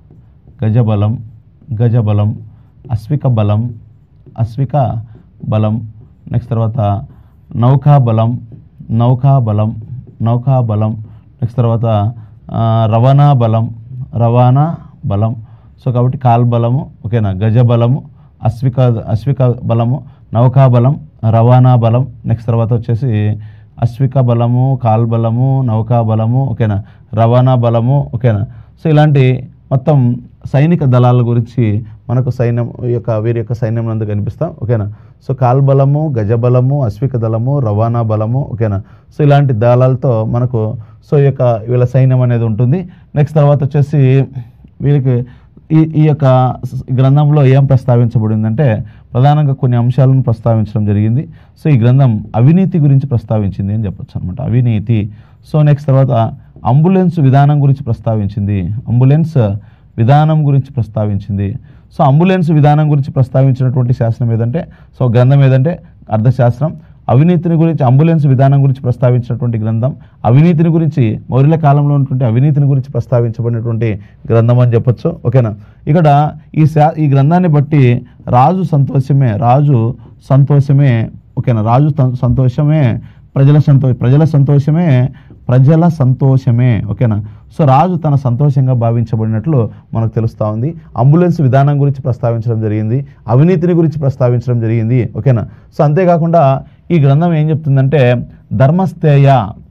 గజబలం గజబలం అశ్విక బలం అశ్విక బలం నెక్స్ట్ తర్వాత నౌకాబలం నౌకాబలం నౌకాబలం నెక్స్ట్ తర్వాత ఆ, రవాణా బలం రవాణా బలం సో కాబట్టి కాల్బలము ఓకేనా గజబలము అశ్విక అశ్విక బలము నౌకాబలం రవాణా బలం నెక్స్ట్ తర్వాత వచ్చేసి అశ్విక బలము కాల్బలము నౌకాబలము ఓకేనా రవాణా బలము ఓకేనా సో ఇలాంటి మొత్తం సైనిక దళాల గురించి మనకు సైన్యం ఈ యొక్క వీరి యొక్క సైన్యం నందు కనిపిస్తాం ఓకేనా సో కాల్బలము గజబలము అశ్విక దళము రవాణా బలము ఓకేనా సో ఇలాంటి దళాలతో మనకు సో ఈ యొక్క వీళ్ళ సైన్యం అనేది ఉంటుంది నెక్స్ట్ తర్వాత వచ్చేసి వీరికి ఈ ఈ యొక్క స- గ్రంథంలో ఏం ప్రస్తావించబడిందంటే ప్రధానంగా కొన్ని అంశాలను ప్రస్తావించడం జరిగింది సో ఈ గ్రంథం అవినీతి గురించి ప్రస్తావించింది అని చెప్పొచ్చు అనమాట అవినీతి సో నెక్స్ట్ తర్వాత అంబులెన్స్ విధానం గురించి ప్రస్తావించింది అంబులెన్స్ విధానం గురించి ప్రస్తావించింది సో అంబులెన్స్ విధానం గురించి ప్రస్తావించినటువంటి శాస్త్రం ఏదంటే సో గ్రంథం ఏదంటే అర్థశాస్త్రం అవినీతిని గురించి అంబులెన్స్ విధానం గురించి ప్రస్తావించినటువంటి గ్రంథం అవినీతిని గురించి మౌర్యుల కాలంలో ఉన్నటువంటి అవినీతిని గురించి ప్రస్తావించబడినటువంటి గ్రంథం అని చెప్పొచ్చు ఓకేనా ఇక్కడ ఈ శా ఈ గ్రంథాన్ని బట్టి రాజు సంతోషమే రాజు సంతోషమే ఓకేనా రాజు తం- సంతోషమే ప్రజల సంతో ప్రజల సంతోషమే ప్రజల సంతోషమే ఓకేనా సో రాజు తన సంతోషంగా భావించబడినట్లు మనకు తెలుస్తూ ఉంది అంబులెన్స్ విధానం గురించి ప్రస్తావించడం జరిగింది అవినీతిని గురించి ప్రస్తావించడం జరిగింది ఓకేనా సో అంతేకాకుండా ఈ గ్రంథం ఏం చెప్తుందంటే ధర్మస్థేయ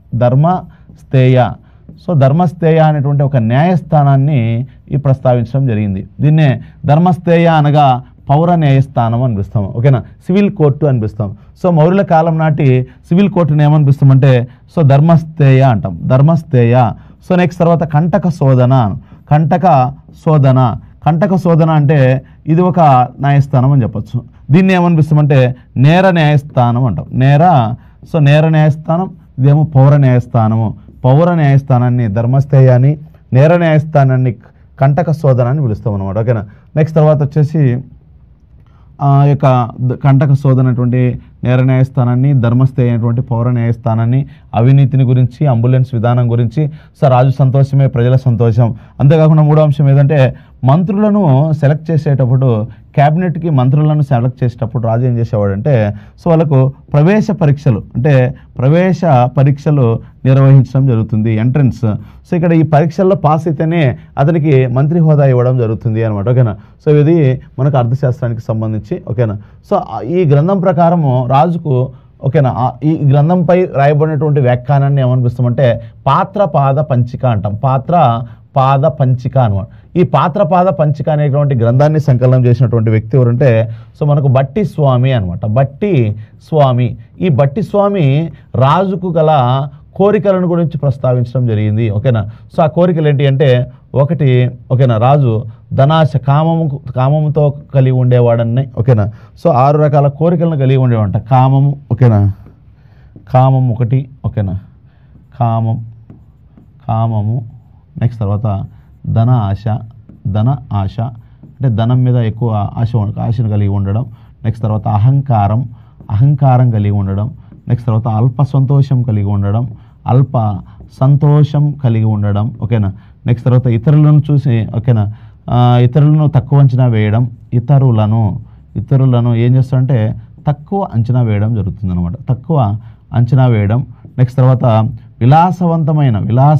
ధర్మస్థేయ సో ధర్మస్థేయ అనేటువంటి ఒక న్యాయస్థానాన్ని ఈ ప్రస్తావించడం జరిగింది దీన్నే ధర్మస్థేయ అనగా పౌర న్యాయస్థానం అని పిలుస్తాం ఓకేనా సివిల్ కోర్టు అని పిలుస్తాం సో మౌర్యుల కాలం నాటి సివిల్ కోర్టుని ఏమని పిలుస్తామంటే సో ధర్మస్థేయ అంటాం ధర్మస్థేయ సో నెక్స్ట్ తర్వాత కంటక శోధన కంటక శోధన కంటక శోధన అంటే ఇది ఒక న్యాయస్థానం అని చెప్పొచ్చు దీన్ని ఏమనిపిస్తామంటే నేర న్యాయస్థానం అంటాం నేర సో నేర న్యాయస్థానం ఇదేమో పౌర న్యాయస్థానము పౌర న్యాయస్థానాన్ని ధర్మస్థేయాన్ని నేర న్యాయస్థానాన్ని కంటక శోధన అని పిలుస్తాం అనమాట ఓకేనా నెక్స్ట్ తర్వాత వచ్చేసి ఆ యొక్క ద- కంటక శోధన అటువంటి నేర న్యాయస్థానాన్ని ధర్మస్థేయ అయినటువంటి పౌర న్యాయస్థానాన్ని అవినీతిని గురించి అంబులెన్స్ విధానం గురించి సో రాజు సంతోషమే ప్రజల సంతోషం అంతేకాకుండా మూడో అంశం ఏదంటే మంత్రులను సెలెక్ట్ చేసేటప్పుడు క్యాబినెట్కి మంత్రులను సెలెక్ట్ చేసేటప్పుడు రాజు ఏం చేసేవాడంటే సో వాళ్ళకు ప్రవేశ పరీక్షలు అంటే ప్రవేశ పరీక్షలు నిర్వహించడం జరుగుతుంది ఎంట్రన్స్ సో ఇక్కడ ఈ పరీక్షల్లో పాస్ అయితేనే అతనికి మంత్రి హోదా ఇవ్వడం జరుగుతుంది అనమాట ఓకేనా సో ఇది మనకు అర్థశాస్త్రానికి సంబంధించి ఓకేనా సో ఆ- ఈ గ్రంథం ప్రకారము రాజుకు ఓకేనా ఆ- ఈ గ్రంథంపై రాయబడినటువంటి వ్యాఖ్యానాన్ని ఏమనిపిస్తామంటే పాత్ర పాద పంచిక అంటాం పాత్ర పాద పంచిక అనమాట ఈ పాత్ర పాద పంచిక అనేటువంటి గ్రంథాన్ని సంకలనం చేసినటువంటి వ్యక్తి ఎవరంటే సో మనకు బట్టి స్వామి అనమాట బట్టి స్వామి ఈ బట్టి స్వామి రాజుకు గల కోరికలను గురించి ప్రస్తావించడం జరిగింది ఓకేనా సో ఆ కోరికలు ఏంటి అంటే ఒకటి ఓకేనా రాజు ధనాశ కామము కామముతో కలిగి ఉండేవాడని ఓకేనా సో ఆరు రకాల కోరికలను కలిగి ఉండేవాడంట కామము ఓకేనా కామం ఒకటి ఓకేనా కామం కామము నెక్స్ట్ తర్వాత ధన ఆశ ధన ఆశ అంటే ధనం మీద ఎక్కువ ఆశ ఉం- ఆశను కలిగి ఉండడం నెక్స్ట్ తర్వాత అహంకారం అహంకారం కలిగి ఉండడం నెక్స్ట్ తర్వాత అల్ప సంతోషం కలిగి ఉండడం అల్ప సంతోషం కలిగి ఉండడం ఓకేనా నెక్స్ట్ తర్వాత ఇతరులను చూసి ఓకేనా ఆ, ఇతరులను తక్కువ అంచనా వేయడం ఇతరులను ఇతరులను ఏం చేస్తారంటే తక్కువ అంచనా వేయడం జరుగుతుంది అనమాట తక్కువ అంచనా వేయడం నెక్స్ట్ తర్వాత విలాసవంతమైన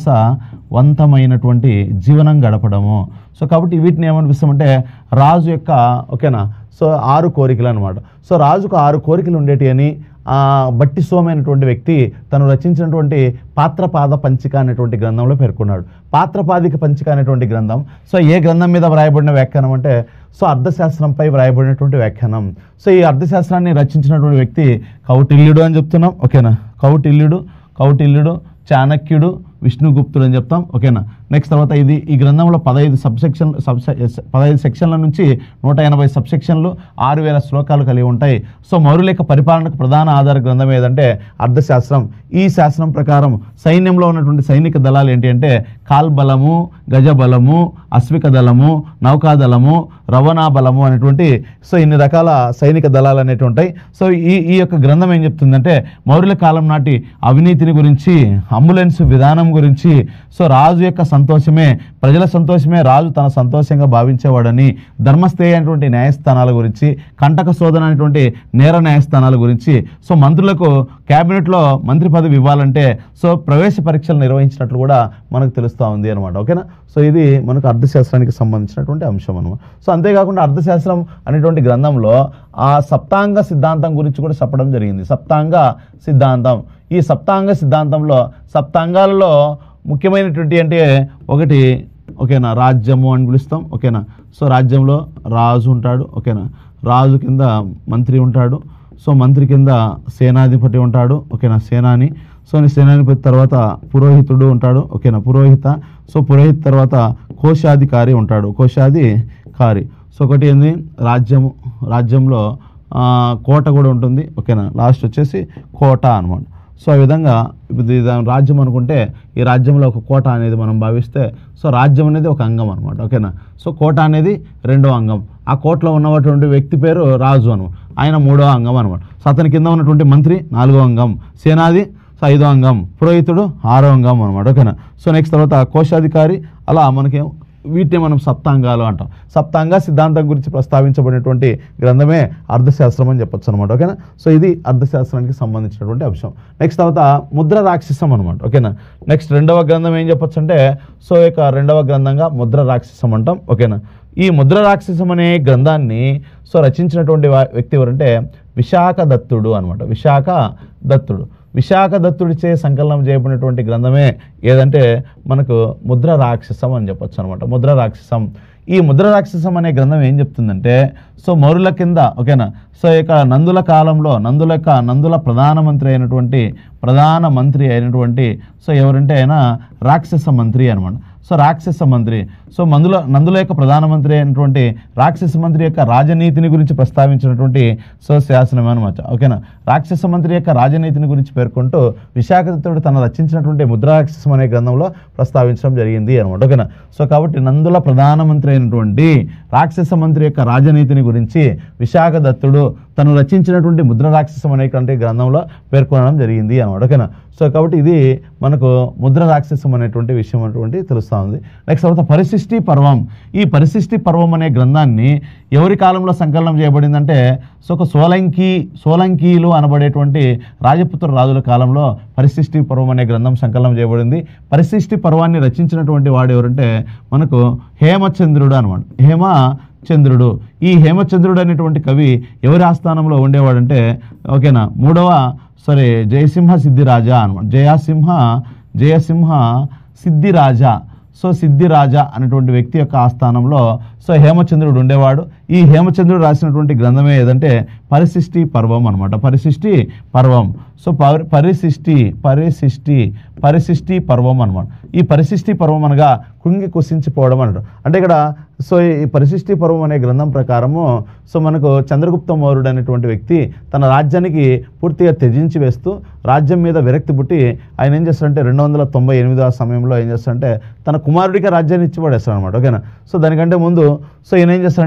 విలాసవంతమైనటువంటి జీవనం గడపడము సో కాబట్టి వీటిని ఏమనిపిస్తామంటే రాజు యొక్క ఓకేనా సో ఆరు కోరికలు అనమాట సో రాజుకు ఆరు కోరికలు ఉండేటి అని ఆ, బట్టి సోమైనటువంటి వ్యక్తి తను రచించినటువంటి పాత్రపాద పంచిక అనేటువంటి గ్రంథంలో పేర్కొన్నాడు పాత్రపాదిక పంచిక అనేటువంటి గ్రంథం సో ఏ గ్రంథం మీద వ్రాయబడిన వ్యాఖ్యానం అంటే సో అర్థశాస్త్రంపై వ్రాయబడినటువంటి వ్యాఖ్యానం సో ఈ అర్థశాస్త్రాన్ని రచించినటువంటి వ్యక్తి కౌటిల్యుడు అని చెప్తున్నాం ఓకేనా కౌటిల్యుడు కౌటిల్యుడు చాణక్యుడు విష్ణుగుప్తుడు అని చెప్తాం ఓకేనా నెక్స్ట్ తర్వాత ఇది ఈ గ్రంథంలో పదహైదు సబ్సెక్షన్ సబ్ పదహైదు సెక్షన్ల నుంచి నూట ఎనభై సబ్సెక్షన్లు ఆరు వేల శ్లోకాలు కలిగి ఉంటాయి సో మౌర్యుల యొక్క పరిపాలనకు ప్రధాన ఆధార గ్రంథం ఏదంటే అర్థశాస్త్రం ఈ శాస్త్రం ప్రకారం సైన్యంలో ఉన్నటువంటి సైనిక దళాలు ఏంటి అంటే కాల్బలము గజబలము అశ్విక దళము నౌకాదళము రవాణా బలము అనేటువంటి సో ఇన్ని రకాల సైనిక దళాలు అనేవి ఉంటాయి సో ఈ ఈ యొక్క గ్రంథం ఏం చెప్తుందంటే మౌర్యుల కాలం నాటి అవినీతిని గురించి అంబులెన్స్ విధానం గురించి సో రాజు యొక్క సంతోషమే ప్రజల సంతోషమే రాజు తన సంతోషంగా భావించేవాడని ధర్మస్థేయ అనేటువంటి న్యాయస్థానాల గురించి కంటక శోధన అనేటువంటి నేర న్యాయస్థానాల గురించి సో మంత్రులకు క్యాబినెట్లో మంత్రి పదవి ఇవ్వాలంటే సో ప్రవేశ పరీక్షలు నిర్వహించినట్లు కూడా మనకు తెలుస్తూ ఉంది అనమాట ఓకేనా సో ఇది మనకు అర్థశాస్త్రానికి సంబంధించినటువంటి అంశం అనమాట సో అంతేకాకుండా అర్థశాస్త్రం అనేటువంటి గ్రంథంలో ఆ సప్తాంగ సిద్ధాంతం గురించి కూడా చెప్పడం జరిగింది సప్తాంగ సిద్ధాంతం ఈ సప్తాంగ సిద్ధాంతంలో సప్తాంగాలలో ముఖ్యమైనటువంటి అంటే ఒకటి ఓకేనా రాజ్యము అని పిలుస్తాం ఓకేనా సో రాజ్యంలో రాజు ఉంటాడు ఓకేనా రాజు కింద మంత్రి ఉంటాడు సో మంత్రి కింద సేనాధిపతి ఉంటాడు ఓకేనా సేనాని సో ఈ సేనాధిపతి తర్వాత పురోహితుడు ఉంటాడు ఓకేనా పురోహిత సో పురోహిత తర్వాత కోశాధికారి ఉంటాడు కోశాధికారి సో ఒకటి ఏంది రాజ్యము రాజ్యంలో ఆ, కోట కూడా ఉంటుంది ఓకేనా లాస్ట్ వచ్చేసి కోట అనమాట సో ఆ విధంగా ఇప్పుడు ఇది రాజ్యం అనుకుంటే ఈ రాజ్యంలో ఒక కోట అనేది మనం భావిస్తే సో రాజ్యం అనేది ఒక అంగం అనమాట ఓకేనా సో కోట అనేది రెండో అంగం ఆ కోటలో ఉన్నటువంటి వ్యక్తి పేరు రాజు అను ఆయన మూడో అంగం అనమాట సో అతని కింద ఉన్నటువంటి మంత్రి నాలుగో అంగం సేనాది సో ఐదో అంగం పురోహితుడు ఆరో అంగం అనమాట ఓకేనా సో నెక్స్ట్ తర్వాత కోశాధికారి అలా మనకి వీటిని మనం సప్తాంగాలు అంటాం సప్తాంగ సిద్ధాంతం గురించి ప్రస్తావించబడినటువంటి గ్రంథమే అర్థశాస్త్రం అని చెప్పొచ్చు అనమాట ఓకేనా సో ఇది అర్థశాస్త్రానికి సంబంధించినటువంటి అంశం నెక్స్ట్ తర్వాత ముద్ర రాక్షసం అనమాట ఓకేనా నెక్స్ట్ రెండవ గ్రంథం ఏం చెప్పొచ్చు అంటే సో ఇక రెండవ గ్రంథంగా ముద్ర రాక్షసం అంటాం ఓకేనా ఈ ముద్ర రాక్షసం అనే గ్రంథాన్ని సో రచించినటువంటి వా- వ్యక్తి ఎవరంటే విశాఖ దత్తుడు అనమాట విశాఖ దత్తుడు విశాఖ దత్తుడిచే సంకలనం చేయబడినటువంటి గ్రంథమే ఏదంటే మనకు ముద్ర రాక్షసం అని చెప్పొచ్చు అనమాట ముద్ర రాక్షసం ఈ ముద్ర రాక్షసం అనే గ్రంథం ఏం చెప్తుందంటే సో మౌరుల కింద ఓకేనా సో ఇక నందుల కాలంలో నందుల యొక్క నందుల ప్రధానమంత్రి అయినటువంటి ప్రధాన మంత్రి అయినటువంటి సో ఎవరంటే ఆయన రాక్షస మంత్రి అనమాట సో రాక్షస మంత్రి సో మందుల నందుల యొక్క ప్రధానమంత్రి అయినటువంటి రాక్షస మంత్రి యొక్క రాజనీతిని గురించి ప్రస్తావించినటువంటి సో శాసనం అనమాట ఓకేనా రాక్షస మంత్రి యొక్క రాజనీతిని గురించి పేర్కొంటూ విశాఖదత్తుడు తన రచించినటువంటి ముద్రాక్షసం అనే గ్రంథంలో ప్రస్తావించడం జరిగింది అనమాట ఓకేనా సో కాబట్టి నందుల ప్రధానమంత్రి అయినటువంటి రాక్షస మంత్రి యొక్క రాజనీతిని గురించి విశాఖదత్తుడు తను రచించినటువంటి ముద్ర రాక్షసం అనేటువంటి గ్రంథంలో పేర్కొనడం జరిగింది అనమాట ఓకేనా సో కాబట్టి ఇది మనకు ముద్ర రాక్షసం అనేటువంటి విషయం అటువంటి తెలుస్తూ ఉంది నెక్స్ట్ తర్వాత పరిశిష్టి పర్వం ఈ పరిశిష్టి పర్వం అనే గ్రంథాన్ని ఎవరి కాలంలో సంకలనం చేయబడిందంటే సో ఒక సోలంకి సోలంకీలు అనబడేటువంటి రాజపుత్ర రాజుల కాలంలో పరిశిష్టి పర్వం అనే గ్రంథం సంకలనం చేయబడింది పరిశిష్టి పర్వాన్ని రచించినటువంటి వాడు ఎవరంటే మనకు హేమచంద్రుడు అనమాట హేమ చంద్రుడు ఈ హేమచంద్రుడు అనేటువంటి కవి ఎవరి ఆస్థానంలో ఉండేవాడంటే ఓకేనా మూడవ సారీ జయసింహ సిద్ధిరాజా అనమాట జయసింహ జయసింహ సిద్ధిరాజా సో సిద్ధిరాజా అనేటువంటి వ్యక్తి యొక్క ఆస్థానంలో సో హేమచంద్రుడు ఉండేవాడు ఈ హేమచంద్రుడు రాసినటువంటి గ్రంథమే ఏదంటే పరిశిష్టి పర్వం అనమాట పరిశిష్టి పర్వం సో పరి పరిశిష్టి పరిశిష్టి పరిశిష్టి పర్వం అనమాట ఈ పరిశిష్టి పర్వం అనగా కుంగి కుసించిపోవడం అనమాట అంటే ఇక్కడ సో ఈ పరిశిష్టి పర్వం అనే గ్రంథం ప్రకారము సో మనకు చంద్రగుప్త మౌర్యుడు అనేటువంటి వ్యక్తి తన రాజ్యానికి పూర్తిగా త్యజించి వేస్తూ రాజ్యం మీద విరక్తి పుట్టి ఆయన ఏం చేస్తాడంటే రెండు వందల తొంభై ఎనిమిదవ సమయంలో ఏం చేస్తాడంటే తన కుమారుడికి రాజ్యాన్ని ఇచ్చి పడేస్తాడు అనమాట ఓకేనా సో దానికంటే ముందు సో ఈయన ఏం చేస్తాడంటే జై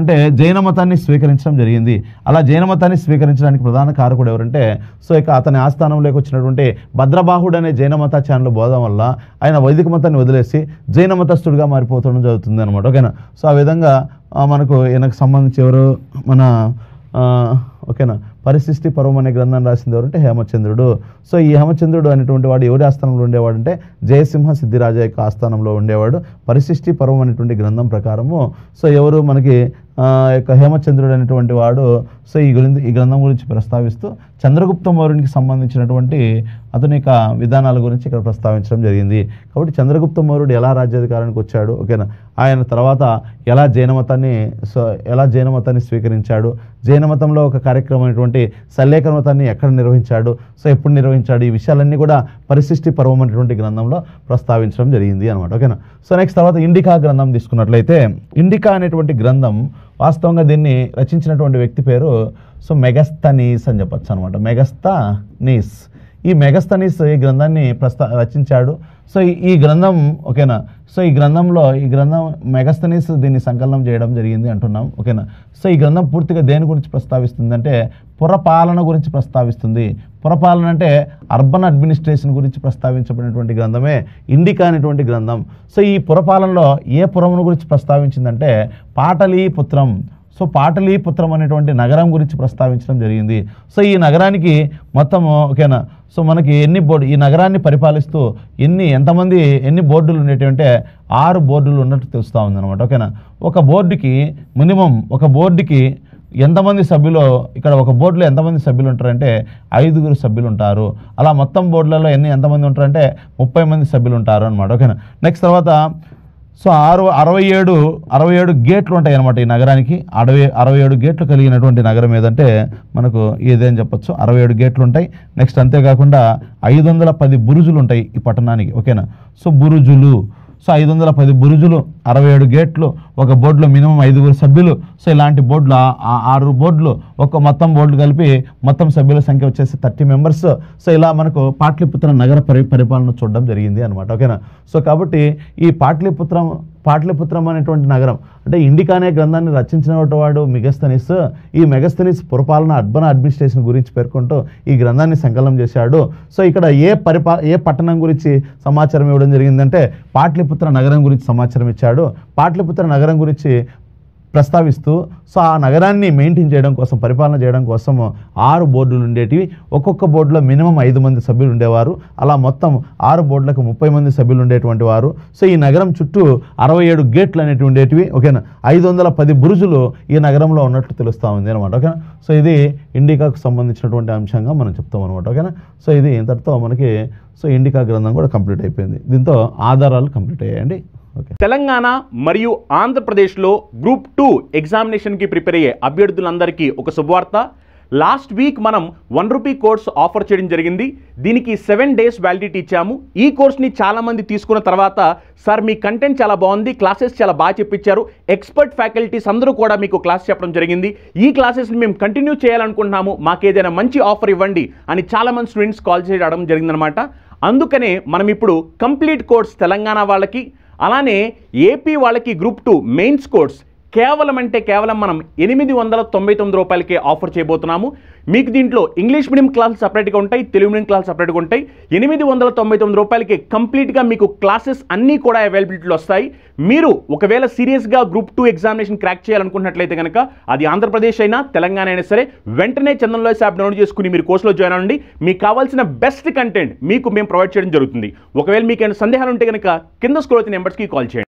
జైన మతాన్ని స్వీకరించడం జరిగింది అలా జైన మతాన్ని స్వీకరించడానికి ప్రధాన కారకుడు ఎవరంటే సో ఇక అతని ఆస్థానంలోకి వచ్చినటువంటి భద్రబాహుడు అనే జైన మతాచార్యులు బోధం వల్ల ఆయన వైదిక మతాన్ని వదిలేసి జైన మతస్థుడిగా మారిపోవడం జరుగుతుంది అనమాట ఓకేనా సో ఆ విధంగా ఆ, మనకు ఈయనకు సంబంధించి ఎవరు మన ఆ, ఓకేనా పరిశిష్టి పర్వం అనే గ్రంథం రాసింది ఎవరంటే హేమచంద్రుడు సో ఈ హేమచంద్రుడు అనేటువంటి వాడు ఎవరి ఆస్థానంలో ఉండేవాడు అంటే జయసింహ సిద్ధిరాజ యొక్క ఆస్థానంలో ఉండేవాడు పరిశిష్టి పర్వం అనేటువంటి గ్రంథం ప్రకారము సో ఎవరు మనకి ఆ, యొక్క హేమచంద్రుడు అనేటువంటి వాడు సో ఈ గురించి ఈ గ్రంథం గురించి ప్రస్తావిస్తూ చంద్రగుప్త మౌర్యునికి సంబంధించినటువంటి అతని యొక్క విధానాల గురించి ఇక్కడ ప్రస్తావించడం జరిగింది కాబట్టి చంద్రగుప్త మౌర్యుడు ఎలా రాజ్యాధికారానికి వచ్చాడు ఓకేనా ఆయన తర్వాత ఎలా జైన మతాన్ని సో ఎలా జైన మతాన్ని స్వీకరించాడు జైన మతంలో ఒక కార్యక్రమం అయినటువంటి సల్లేఖన మతాన్ని ఎక్కడ నిర్వహించాడు సో ఎప్పుడు నిర్వహించాడు ఈ విషయాలన్నీ కూడా పరిశిష్టి పర్వం అనేటువంటి గ్రంథంలో ప్రస్తావించడం జరిగింది అనమాట ఓకేనా సో నెక్స్ట్ తర్వాత ఇండికా గ్రంథం తీసుకున్నట్లయితే ఇండికా అనేటువంటి గ్రంథం వాస్తవంగా దీన్ని రచించినటువంటి వ్యక్తి పేరు సో మెగస్తనీస్ అని చెప్పొచ్చు అనమాట మెగస్తనీస్ ఈ మెగస్తనీస్ ఈ గ్రంథాన్ని ప్రస్తా రచించాడు సో ఈ- ఈ గ్రంథం ఓకేనా సో ఈ గ్రంథంలో ఈ గ్రంథం మెగస్తనీస్ దీన్ని సంకలనం చేయడం జరిగింది అంటున్నాం ఓకేనా సో ఈ గ్రంథం పూర్తిగా దేని గురించి ప్రస్తావిస్తుంది అంటే పురపాలన గురించి ప్రస్తావిస్తుంది పురపాలన అంటే అర్బన్ అడ్మినిస్ట్రేషన్ గురించి ప్రస్తావించబడినటువంటి గ్రంథమే ఇండికా అనేటువంటి గ్రంథం సో ఈ పురపాలనలో ఏ పురమును గురించి ప్రస్తావించిందంటే పాటలీపుత్రం సో పాటలీపుత్రం అనేటువంటి నగరం గురించి ప్రస్తావించడం జరిగింది సో ఈ నగరానికి మొత్తము ఓకేనా సో మనకి ఎన్ని బోర్డు ఈ నగరాన్ని పరిపాలిస్తూ ఎన్ని ఎంతమంది ఎన్ని బోర్డులు ఉండేవి అంటే ఆరు బోర్డులు ఉన్నట్టు తెలుస్తూ ఉందన్నమాట ఓకేనా ఒక బోర్డుకి మినిమం ఒక బోర్డుకి ఎంతమంది సభ్యులు ఇక్కడ ఒక బోర్డులో ఎంతమంది సభ్యులు ఉంటారంటే ఐదుగురు సభ్యులు ఉంటారు అలా మొత్తం బోర్డులలో ఎన్ని ఎంతమంది ఉంటారంటే ముప్పై మంది సభ్యులు ఉంటారు అనమాట ఓకేనా నెక్స్ట్ తర్వాత సో ఆరు అరవై ఏడు అరవై ఏడు గేట్లు ఉంటాయి అనమాట ఈ నగరానికి అరవై అరవై ఏడు గేట్లు కలిగినటువంటి నగరం ఏదంటే మనకు ఏదేం చెప్పొచ్చు అరవై ఏడు గేట్లు ఉంటాయి నెక్స్ట్ అంతేకాకుండా ఐదు వందల పది బురుజులు ఉంటాయి ఈ పట్టణానికి ఓకేనా సో బురుజులు సో ఐదు వందల పది బురుజులు అరవై ఏడు గేట్లు ఒక బోర్డులో మినిమం ఐదుగురు సభ్యులు సో ఇలాంటి బోర్డులు ఆ- ఆ ఆరు బోర్డులు ఒక మొత్తం బోర్డులు కలిపి మొత్తం సభ్యుల సంఖ్య వచ్చేసి థర్టీ మెంబర్స్ సో ఇలా మనకు పాట్లిపుత్ర నగర పరి పరిపాలన చూడడం జరిగింది అనమాట ఓకేనా సో కాబట్టి ఈ పాట్లిపుత్రం పాట్లిపుత్రం అనేటువంటి నగరం అంటే ఇండికా అనే గ్రంథాన్ని రచించినటువంటి వాడు మెగస్తనిస్ ఈ మెగస్తనిస్ పురపాలన అర్బన్ అడ్మినిస్ట్రేషన్ గురించి పేర్కొంటూ ఈ గ్రంథాన్ని సంకలనం చేశాడు సో ఇక్కడ ఏ పరిపా ఏ పట్టణం గురించి సమాచారం ఇవ్వడం జరిగిందంటే పాట్లిపుత్ర నగరం గురించి సమాచారం ఇచ్చాడు పాట్లిపుత్ర నగరం గురించి ప్రస్తావిస్తూ సో ఆ నగరాన్ని మెయింటైన్ చేయడం కోసం పరిపాలన చేయడం కోసం ఆరు బోర్డులు ఉండేటివి ఒక్కొక్క బోర్డులో మినిమం ఐదు మంది సభ్యులు ఉండేవారు అలా మొత్తం ఆరు బోర్డులకు ముప్పై మంది సభ్యులు ఉండేటువంటి వారు సో ఈ నగరం చుట్టూ అరవై ఏడు గేట్లు అనేటివి ఉండేటివి ఓకేనా ఐదు వందల పది బురుజులు ఈ నగరంలో ఉన్నట్లు తెలుస్తూ ఉంది అనమాట ఓకేనా సో ఇది ఇండికాకు సంబంధించినటువంటి అంశంగా మనం చెప్తాం అనమాట ఓకేనా సో ఇది ఇంతటితో మనకి సో ఇండికా గ్రంథం కూడా కంప్లీట్ అయిపోయింది దీంతో ఆధారాలు కంప్లీట్ అయ్యాయండి ఓకే తెలంగాణ మరియు ఆంధ్రప్రదేశ్లో గ్రూప్ టూ ఎగ్జామినేషన్కి ప్రిపేర్ అయ్యే అభ్యర్థులందరికీ ఒక శుభవార్త లాస్ట్ వీక్ మనం వన్ రూపీ కోర్స్ ఆఫర్ చేయడం జరిగింది దీనికి సెవెన్ డేస్ వ్యాలిడిటీ ఇచ్చాము ఈ కోర్స్ని చాలామంది తీసుకున్న తర్వాత సార్ మీ కంటెంట్ చాలా బాగుంది క్లాసెస్ చాలా బాగా చెప్పించారు ఎక్స్పర్ట్ ఫ్యాకల్టీస్ అందరూ కూడా మీకు క్లాస్ చెప్పడం జరిగింది ఈ క్లాసెస్ని మేము కంటిన్యూ చేయాలనుకుంటున్నాము మాకు ఏదైనా మంచి ఆఫర్ ఇవ్వండి అని చాలామంది స్టూడెంట్స్ కాల్ చేయడం జరిగిందనమాట అందుకనే మనం ఇప్పుడు కంప్లీట్ కోర్స్ తెలంగాణ వాళ్ళకి అలానే ఏపీ వాళ్ళకి గ్రూప్ టూ మెయిన్స్ కోర్స్ కేవలం అంటే కేవలం మనం ఎనిమిది వందల తొంభై తొమ్మిది రూపాయలకే ఆఫర్ చేయబోతున్నాము మీకు దీంట్లో ఇంగ్లీష్ మీడియం క్లాసులు సపరేట్గా ఉంటాయి తెలుగు మీడియం క్లాసులు సపరేట్గా ఉంటాయి ఎనిమిది వందల తొంభై తొమ్మిది రూపాయలకి కంప్లీట్గా మీకు క్లాసెస్ అన్నీ కూడా అవైలబిలిటీలో వస్తాయి మీరు ఒకవేళ సీరియస్గా గ్రూప్ టూ ఎగ్జామినేషన్ క్రాక్ చేయాలనుకున్నట్లయితే కనుక అది ఆంధ్రప్రదేశ్ అయినా తెలంగాణ అయినా సరే వెంటనే చందన్లో యాప్ డౌన్లోడ్ చేసుకుని మీరు కోర్సులో జాయిన్ అవ్వండి మీకు కావాల్సిన బెస్ట్ కంటెంట్ మీకు మేము ప్రొవైడ్ చేయడం జరుగుతుంది ఒకవేళ మీకు ఏమైనా సందేహాలు ఉంటే కనుక కింద స్క్రోల్ నెంబర్స్కి కాల్ చేయండి